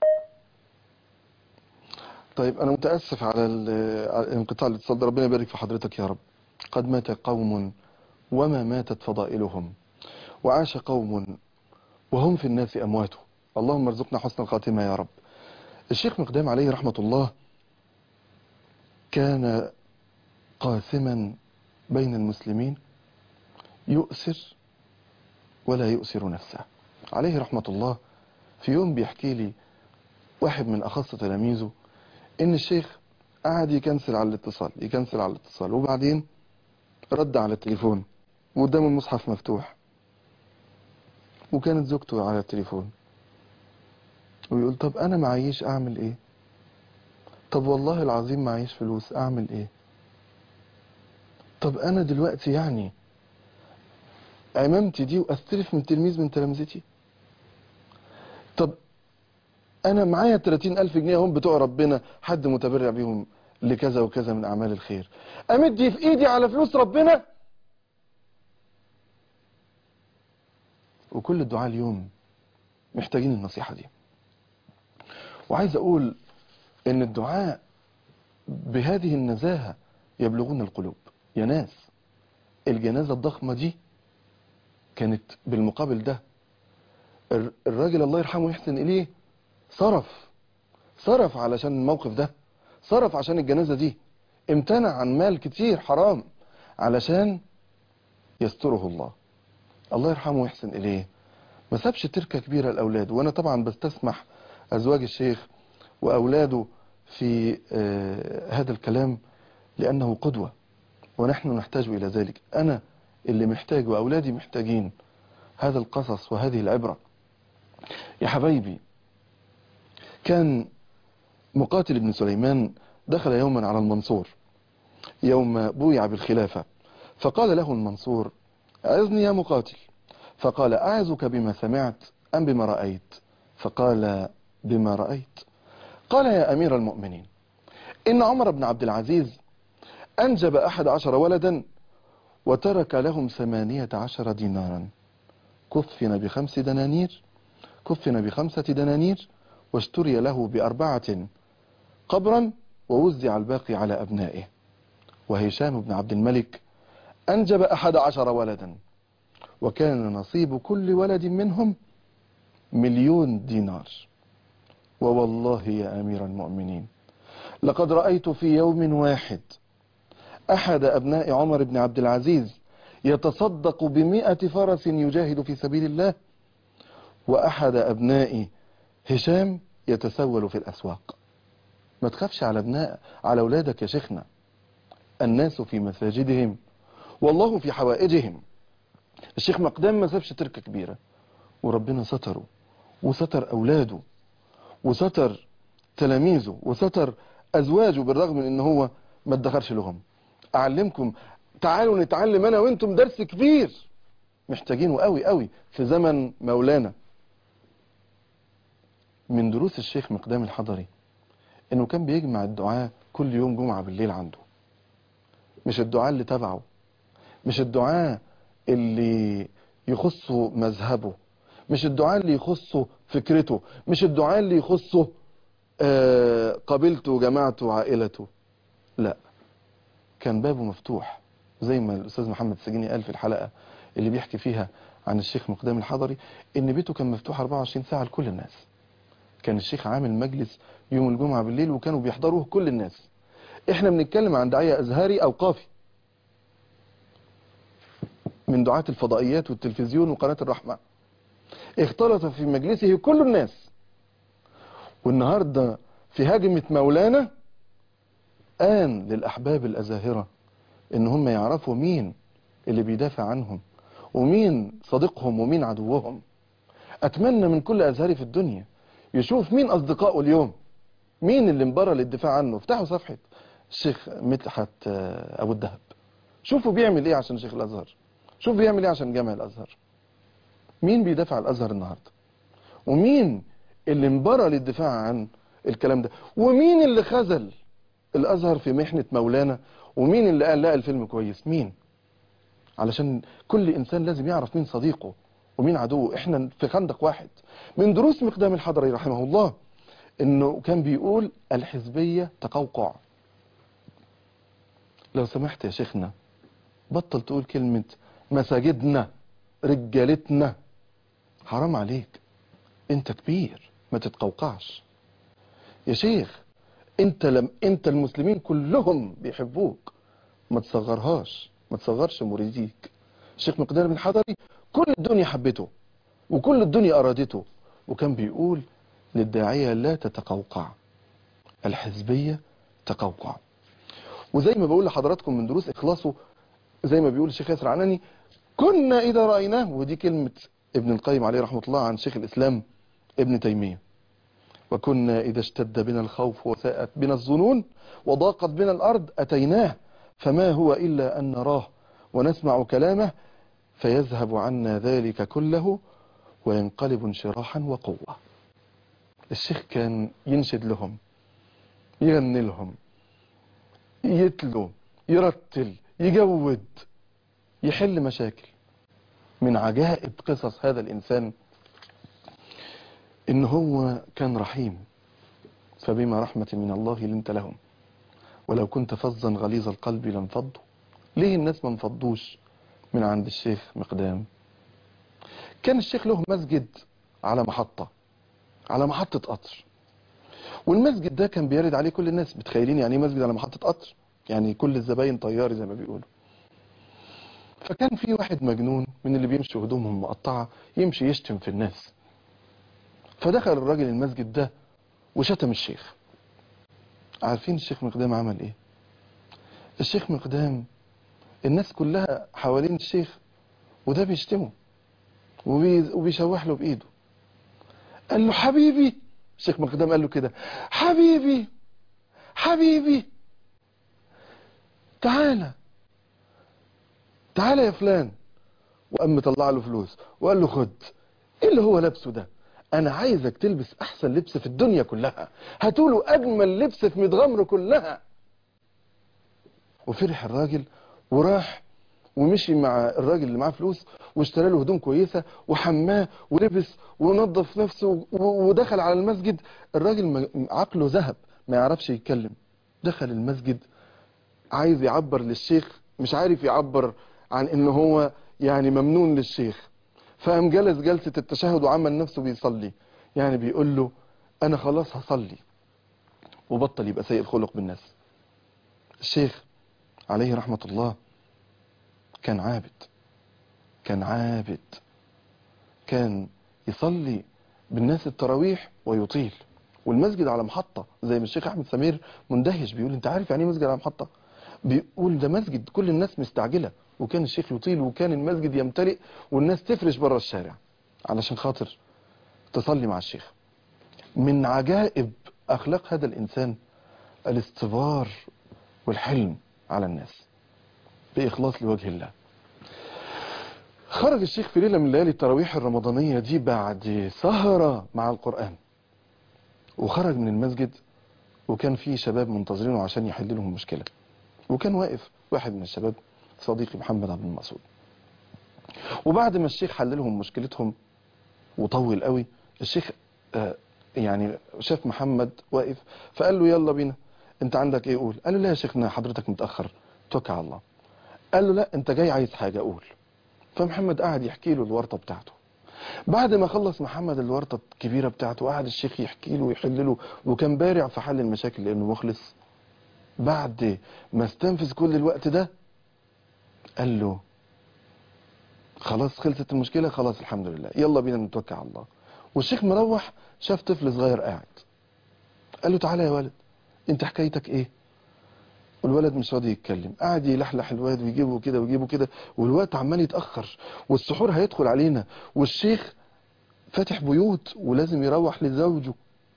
طيب انا متاسف على ال- على انقطاع الاتصال ده ربنا يبارك في حضرتك يا رب قد مات قوم وما ماتت فضائلهم وعاش قوم وهم في الناس اموات اللهم ارزقنا حسن الخاتمه يا رب الشيخ مقدام عليه رحمه الله كان قاسما بين المسلمين يؤسر ولا يؤسر نفسه عليه رحمه الله في يوم بيحكي لي واحد من اخص تلاميذه ان الشيخ قعد يكنسل على الاتصال يكنسل على الاتصال وبعدين رد على التليفون وقدام المصحف مفتوح وكانت زوجته على التليفون ويقول طب انا معيش اعمل ايه طب والله العظيم معيش فلوس اعمل ايه طب انا دلوقتي يعني عمامتي دي واستلف من تلميذ من تلامذتي طب انا معايا 30 الف جنيه هم بتوع ربنا حد متبرع بيهم لكذا وكذا من اعمال الخير امدي في ايدي على فلوس ربنا وكل الدعاء اليوم محتاجين النصيحة دي وعايز اقول ان الدعاء بهذه النزاهة يبلغون القلوب يا ناس الجنازة الضخمة دي كانت بالمقابل ده الر- الراجل الله يرحمه ويحسن اليه صرف صرف علشان الموقف ده صرف عشان الجنازة دي امتنع عن مال كتير حرام علشان يستره الله الله يرحمه ويحسن إليه ما سابش تركة كبيرة لأولاده وأنا طبعا بستسمح أزواج الشيخ وأولاده في آه، هذا الكلام لأنه قدوة ونحن نحتاج إلى ذلك أنا اللي محتاج وأولادي محتاجين هذا القصص وهذه العبرة يا حبايبي كان مقاتل بن سليمان دخل يوما على المنصور يوم بويع بالخلافة فقال له المنصور أعظني يا مقاتل فقال أعظك بما سمعت أم بما رأيت فقال بما رأيت قال يا أمير المؤمنين إن عمر بن عبد العزيز أنجب أحد عشر ولدا وترك لهم ثمانية عشر دينارا كفن بخمس دنانير كفن بخمسة دنانير واشتري له بأربعة قبرا ووزع الباقي على أبنائه وهشام بن عبد الملك أنجب أحد عشر ولدا وكان نصيب كل ولد منهم مليون دينار ووالله يا أمير المؤمنين لقد رأيت في يوم واحد أحد أبناء عمر بن عبد العزيز يتصدق بمئة فرس يجاهد في سبيل الله وأحد أبناء هشام يتسول في الأسواق ما تخافش على ابناء على أولادك يا شيخنا الناس في مساجدهم والله في حوائجهم الشيخ مقدام ما سابش تركة كبيرة وربنا ستره وستر أولاده وستر تلاميذه وستر أزواجه بالرغم من إن هو ما ادخرش لهم أعلمكم تعالوا نتعلم أنا وإنتم درس كبير محتاجينه قوي قوي في زمن مولانا من دروس الشيخ مقدام الحضري إنه كان بيجمع الدعاء كل يوم جمعة بالليل عنده مش الدعاء اللي تبعه مش الدعاء اللي يخصه مذهبه مش الدعاء اللي يخصه فكرته مش الدعاء اللي يخصه آه، قبيلته جماعته عائلته لا كان بابه مفتوح زي ما الأستاذ محمد السجيني قال في الحلقة اللي بيحكي فيها عن الشيخ مقدام الحضري إن بيته كان مفتوح 24 ساعة لكل الناس كان الشيخ عامل مجلس يوم الجمعة بالليل وكانوا بيحضروه كل الناس احنا بنتكلم عن داعية ازهري او قافي من دعاة الفضائيات والتلفزيون وقناة الرحمة اختلط في مجلسه كل الناس والنهاردة في هجمة مولانا آن للأحباب الأزاهرة إن هم يعرفوا مين اللي بيدافع عنهم ومين صديقهم ومين عدوهم أتمنى من كل أزهري في الدنيا يشوف مين أصدقائه اليوم مين اللي انبرى للدفاع عنه افتحوا صفحة الشيخ مدحت آه، أبو الدهب شوفوا بيعمل إيه عشان شيخ الأزهر شوفوا بيعمل إيه عشان جامع الأزهر مين بيدافع عن الأزهر النهاردة ومين اللي انبرى للدفاع عن الكلام ده ومين اللي خذل الأزهر في محنة مولانا ومين اللي قال لا الفيلم كويس مين علشان كل إنسان لازم يعرف مين صديقه ومين عدوه احنا في خندق واحد من دروس مقدام الحضري رحمه الله انه كان بيقول الحزبية تقوقع لو سمحت يا شيخنا بطل تقول كلمة مساجدنا رجالتنا حرام عليك انت كبير ما تتقوقعش يا شيخ انت لم انت المسلمين كلهم بيحبوك ما تصغرهاش ما تصغرش مريديك الشيخ مقدار بن حضري كل الدنيا حبته وكل الدنيا ارادته وكان بيقول للداعية لا تتقوقع الحزبية تقوقع وزي ما بقول لحضراتكم من دروس اخلاصه زي ما بيقول الشيخ ياسر عناني كنا اذا رأيناه ودي كلمة ابن القيم عليه رحمة الله عن شيخ الاسلام ابن تيمية وكنا إذا اشتد بنا الخوف وساءت بنا الظنون وضاقت بنا الأرض أتيناه فما هو إلا أن نراه ونسمع كلامه فيذهب عنا ذلك كله وينقلب انشراحا وقوة الشيخ كان ينشد لهم يغني لهم يتلو يرتل يجود يحل مشاكل من عجائب قصص هذا الإنسان إن هو كان رحيم فبما رحمة من الله لنت لهم ولو كنت فظا غليظ القلب لانفضوا ليه الناس ما انفضوش من عند الشيخ مقدام كان الشيخ له مسجد على محطة على محطة قطر والمسجد ده كان بيرد عليه كل الناس بتخيلين يعني ايه مسجد على محطة قطر يعني كل الزباين طياري زي ما بيقولوا فكان في واحد مجنون من اللي بيمشي هدومهم مقطعة يمشي يشتم في الناس فدخل الراجل المسجد ده وشتم الشيخ عارفين الشيخ مقدام عمل ايه الشيخ مقدام الناس كلها حوالين الشيخ وده بيشتمه وبي- وبيشوح له بايده قال له حبيبي الشيخ مقدام قال له كده حبيبي حبيبي تعالى تعالى يا فلان وقام مطلع له فلوس وقال له خد ايه اللي هو لابسه ده انا عايزك تلبس احسن لبس في الدنيا كلها هاتوله اجمل لبس في متغمر كلها وفرح الراجل وراح ومشي مع الراجل اللي معاه فلوس واشترى له هدوم كويسة وحماه ولبس ونظف نفسه و- ودخل على المسجد الراجل م- عقله ذهب ما يعرفش يتكلم دخل المسجد عايز يعبر للشيخ مش عارف يعبر عن ان هو يعني ممنون للشيخ فقام جلس جلسة التشهد وعمل نفسه بيصلي يعني بيقول له انا خلاص هصلي وبطل يبقى سيء الخلق بالناس الشيخ عليه رحمة الله كان عابد كان عابد كان يصلي بالناس التراويح ويطيل والمسجد على محطة زي ما الشيخ أحمد سمير مندهش بيقول انت عارف يعني ايه مسجد على محطة بيقول ده مسجد كل الناس مستعجلة وكان الشيخ يطيل وكان المسجد يمتلئ والناس تفرش بره الشارع علشان خاطر تصلي مع الشيخ من عجائب أخلاق هذا الإنسان الاستبار والحلم على الناس بإخلاص لوجه الله خرج الشيخ في ليلة من ليالي التراويح الرمضانية دي بعد سهرة مع القرآن وخرج من المسجد وكان في شباب منتظرينه عشان يحل لهم المشكلة وكان واقف واحد من الشباب صديقي محمد عبد المقصود وبعد ما الشيخ حل لهم مشكلتهم وطول قوي الشيخ آه يعني شاف محمد واقف فقال له يلا بينا انت عندك ايه قول قال له لا يا شيخنا حضرتك متأخر توكل على الله قال له لا انت جاي عايز حاجة قول فمحمد قعد يحكي له الورطة بتاعته بعد ما خلص محمد الورطة الكبيرة بتاعته وقعد الشيخ يحكي له ويحل له وكان بارع في حل المشاكل لأنه مخلص بعد ما استنفذ كل الوقت ده قال له خلاص خلصت المشكلة خلاص الحمد لله يلا بينا نتوكل على الله والشيخ مروح شاف طفل صغير قاعد قال له تعالى يا ولد انت حكايتك ايه والولد مش راضي يتكلم قاعد يلحلح الواد ويجيبه كده ويجيبه كده والوقت عمال يتأخر والسحور هيدخل علينا والشيخ فاتح بيوت ولازم يروح لزوجه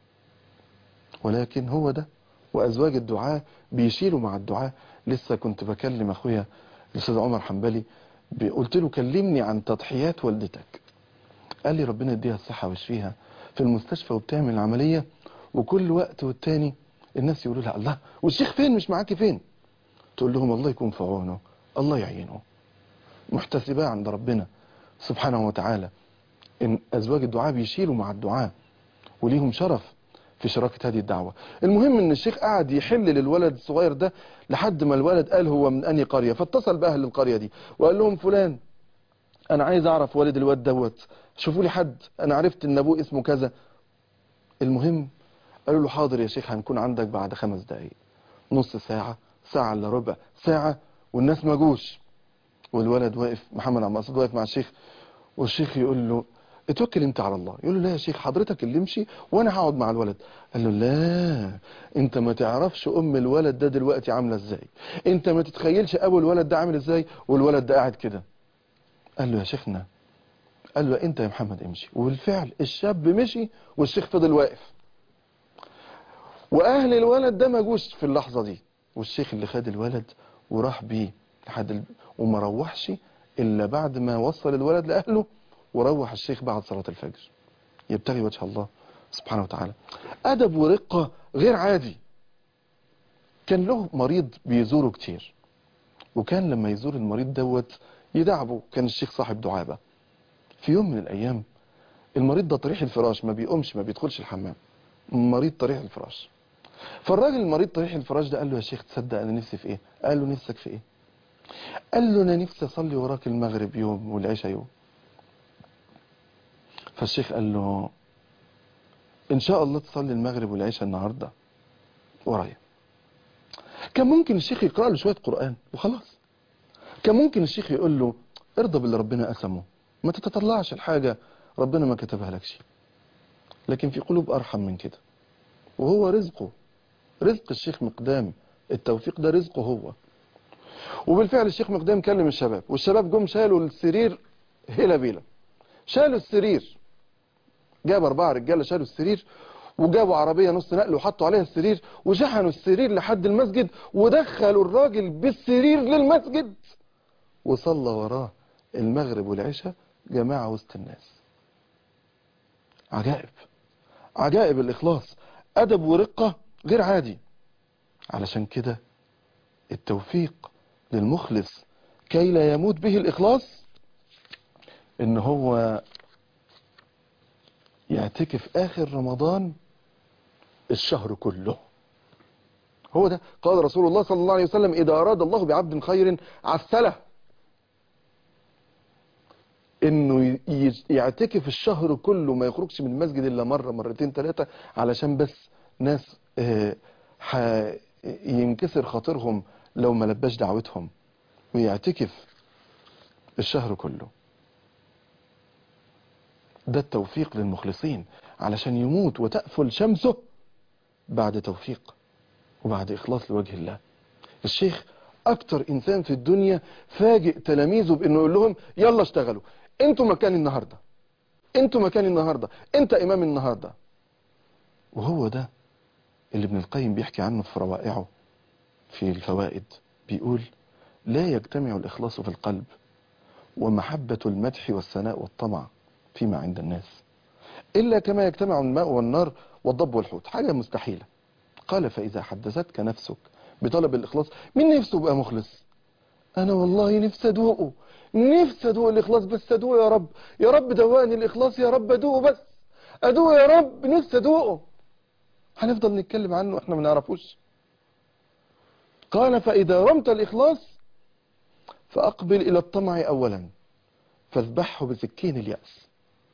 ولكن هو ده وأزواج الدعاء بيشيلوا مع الدعاء لسه كنت بكلم أخويا الأستاذ عمر حنبلي قلت له كلمني عن تضحيات والدتك قال لي ربنا يديها الصحة ويشفيها في المستشفى وبتعمل عملية وكل وقت والتاني الناس يقولوا لها الله والشيخ فين مش معاكي فين تقول لهم الله يكون في عونه الله يعينه محتسباه عند ربنا سبحانه وتعالى ان ازواج الدعاء بيشيلوا مع الدعاء وليهم شرف في شراكة هذه الدعوة المهم ان الشيخ قعد يحل للولد الصغير ده لحد ما الولد قال هو من اني قرية فاتصل باهل القرية دي وقال لهم فلان انا عايز اعرف والد الواد دوت شوفوا لي حد انا عرفت ان ابوه اسمه كذا المهم قالوا له حاضر يا شيخ هنكون عندك بعد خمس دقايق نص ساعة ساعة الا ربع ساعة والناس ما جوش والولد واقف محمد عم قصد واقف مع الشيخ والشيخ يقول له اتوكل انت على الله يقول له لا يا شيخ حضرتك اللي امشي وانا هقعد مع الولد قال له لا انت ما تعرفش ام الولد ده دلوقتي عامله ازاي انت ما تتخيلش ابو الولد ده عامل ازاي والولد ده قاعد كده قال له يا شيخنا قال له انت يا محمد امشي وبالفعل الشاب مشي والشيخ فضل واقف واهل الولد ده ما جوش في اللحظه دي والشيخ اللي خد الولد وراح بيه لحد ال... وما روحش الا بعد ما وصل الولد لاهله وروح الشيخ بعد صلاه الفجر يبتغي وجه الله سبحانه وتعالى ادب ورقه غير عادي كان له مريض بيزوره كتير وكان لما يزور المريض دوت يدعبه كان الشيخ صاحب دعابه في يوم من الايام المريض ده طريح الفراش ما بيقومش ما بيدخلش الحمام مريض طريح الفراش فالراجل المريض طريح الفراش ده قال له يا شيخ تصدق انا نفسي في ايه قال له نفسك في ايه قال له انا نفسي اصلي وراك المغرب يوم والعشاء يوم فالشيخ قال له ان شاء الله تصلي المغرب والعشاء النهارده ورايا كان ممكن الشيخ يقرا له شويه قران وخلاص كان ممكن الشيخ يقول له ارضى باللي ربنا قسمه ما تتطلعش الحاجه ربنا ما كتبها لكش لكن في قلوب ارحم من كده وهو رزقه رزق الشيخ مقدام التوفيق ده رزقه هو وبالفعل الشيخ مقدام كلم الشباب والشباب جم شالوا السرير هيلا بيلا شالوا السرير جاب أربعة رجالة شالوا السرير وجابوا عربية نص نقل وحطوا عليها السرير وشحنوا السرير لحد المسجد ودخلوا الراجل بالسرير للمسجد وصلى وراه المغرب والعشاء جماعة وسط الناس عجائب عجائب الإخلاص أدب ورقة غير عادي علشان كده التوفيق للمخلص كي لا يموت به الإخلاص إن هو يعتكف آخر رمضان الشهر كله هو ده قال رسول الله صلى الله عليه وسلم إذا أراد الله بعبد خير عسله انه يعتكف الشهر كله ما يخرجش من المسجد الا مره مرتين ثلاثه علشان بس ناس آه ينكسر خاطرهم لو ما لباش دعوتهم ويعتكف الشهر كله ده التوفيق للمخلصين علشان يموت وتأفل شمسه بعد توفيق وبعد إخلاص لوجه الله الشيخ أكتر إنسان في الدنيا فاجئ تلاميذه بأنه يقول لهم يلا اشتغلوا انتوا مكاني النهاردة انتوا مكاني النهاردة انت إمام النهاردة وهو ده اللي ابن القيم بيحكي عنه في روائعه في الفوائد بيقول لا يجتمع الإخلاص في القلب ومحبة المدح والثناء والطمع فيما عند الناس إلا كما يجتمع الماء والنار والضب والحوت حاجة مستحيلة قال فإذا حدثتك نفسك بطلب الإخلاص مين نفسه بقى مخلص أنا والله نفسي أدوقه نفسي أدوق الإخلاص بس أدوقه يا رب يا رب دوقني الإخلاص يا رب أدوقه بس أدوقه يا رب نفسي أدوقه هنفضل نتكلم عنه احنا ما نعرفوش قال فإذا رمت الإخلاص فأقبل إلى الطمع أولا فاذبحه بسكين اليأس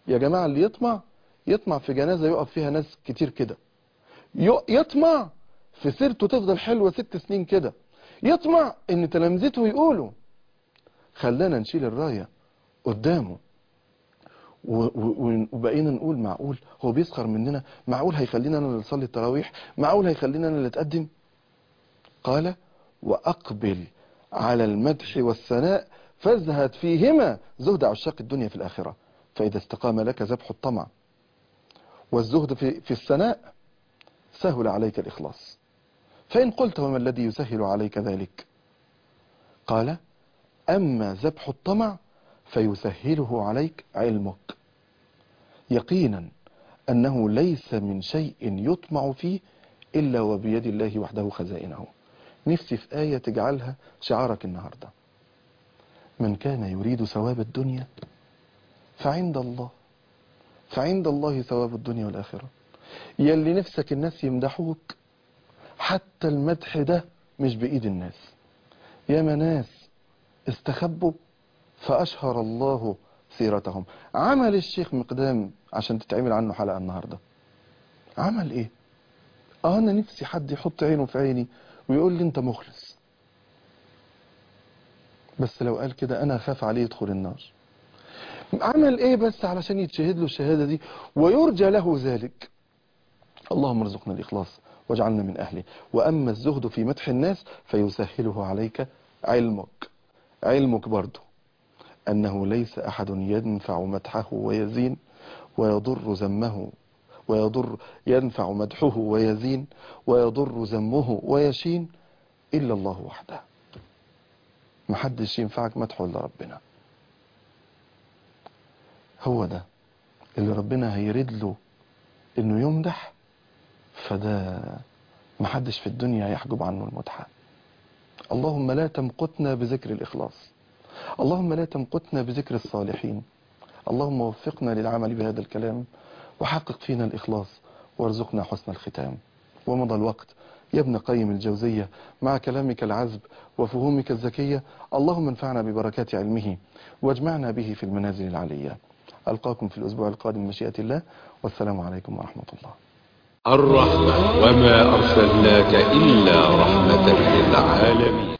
يا جماعة اللي يطمع يطمع في جنازة يقف فيها ناس كتير كده ي- يطمع في سيرته تفضل حلوة ست سنين كده يطمع ان تلامذته يقولوا خلانا نشيل الراية قدامه و- و- وبقينا نقول معقول هو بيسخر مننا معقول هيخلينا انا اللي نصلي التراويح معقول هيخلينا انا اللي اتقدم قال واقبل على المدح والثناء فازهد فيهما زهد عشاق الدنيا في الاخره فاذا استقام لك ذبح الطمع والزهد في في الثناء سهل عليك الاخلاص فان قلت وما الذي يسهل عليك ذلك قال اما ذبح الطمع فيسهله عليك علمك يقينا أنه ليس من شيء يطمع فيه إلا وبيد الله وحده خزائنه نفسي في آية تجعلها شعارك النهاردة من كان يريد ثواب الدنيا فعند الله فعند الله ثواب الدنيا والآخرة يلي نفسك الناس يمدحوك حتى المدح ده مش بإيد الناس يا ناس استخبوا فأشهر الله سيرتهم عمل الشيخ مقدام عشان تتعمل عنه حلقة النهاردة عمل ايه اه انا نفسي حد يحط عينه في عيني ويقول لي انت مخلص بس لو قال كده انا اخاف عليه يدخل النار عمل ايه بس علشان يتشهد له الشهادة دي ويرجى له ذلك اللهم ارزقنا الإخلاص واجعلنا من أهله وأما الزهد في مدح الناس فيسهله عليك علمك علمك برضه أنه ليس أحد ينفع مدحه ويزين ويضر ذمه ويضر ينفع مدحه ويزين ويضر ذمه ويشين إلا الله وحده محدش ينفعك مدحه إلا ربنا هو ده اللي ربنا هيرد له انه يمدح فده محدش في الدنيا يحجب عنه المدحة اللهم لا تمقتنا بذكر الإخلاص اللهم لا تمقتنا بذكر الصالحين اللهم وفقنا للعمل بهذا الكلام وحقق فينا الإخلاص وارزقنا حسن الختام ومضى الوقت يا ابن قيم الجوزية مع كلامك العذب وفهومك الذكية اللهم انفعنا ببركات علمه واجمعنا به في المنازل العلية ألقاكم في الأسبوع القادم مشيئة الله والسلام عليكم ورحمة الله الرحمة وما أرسلناك إلا رحمة للعالمين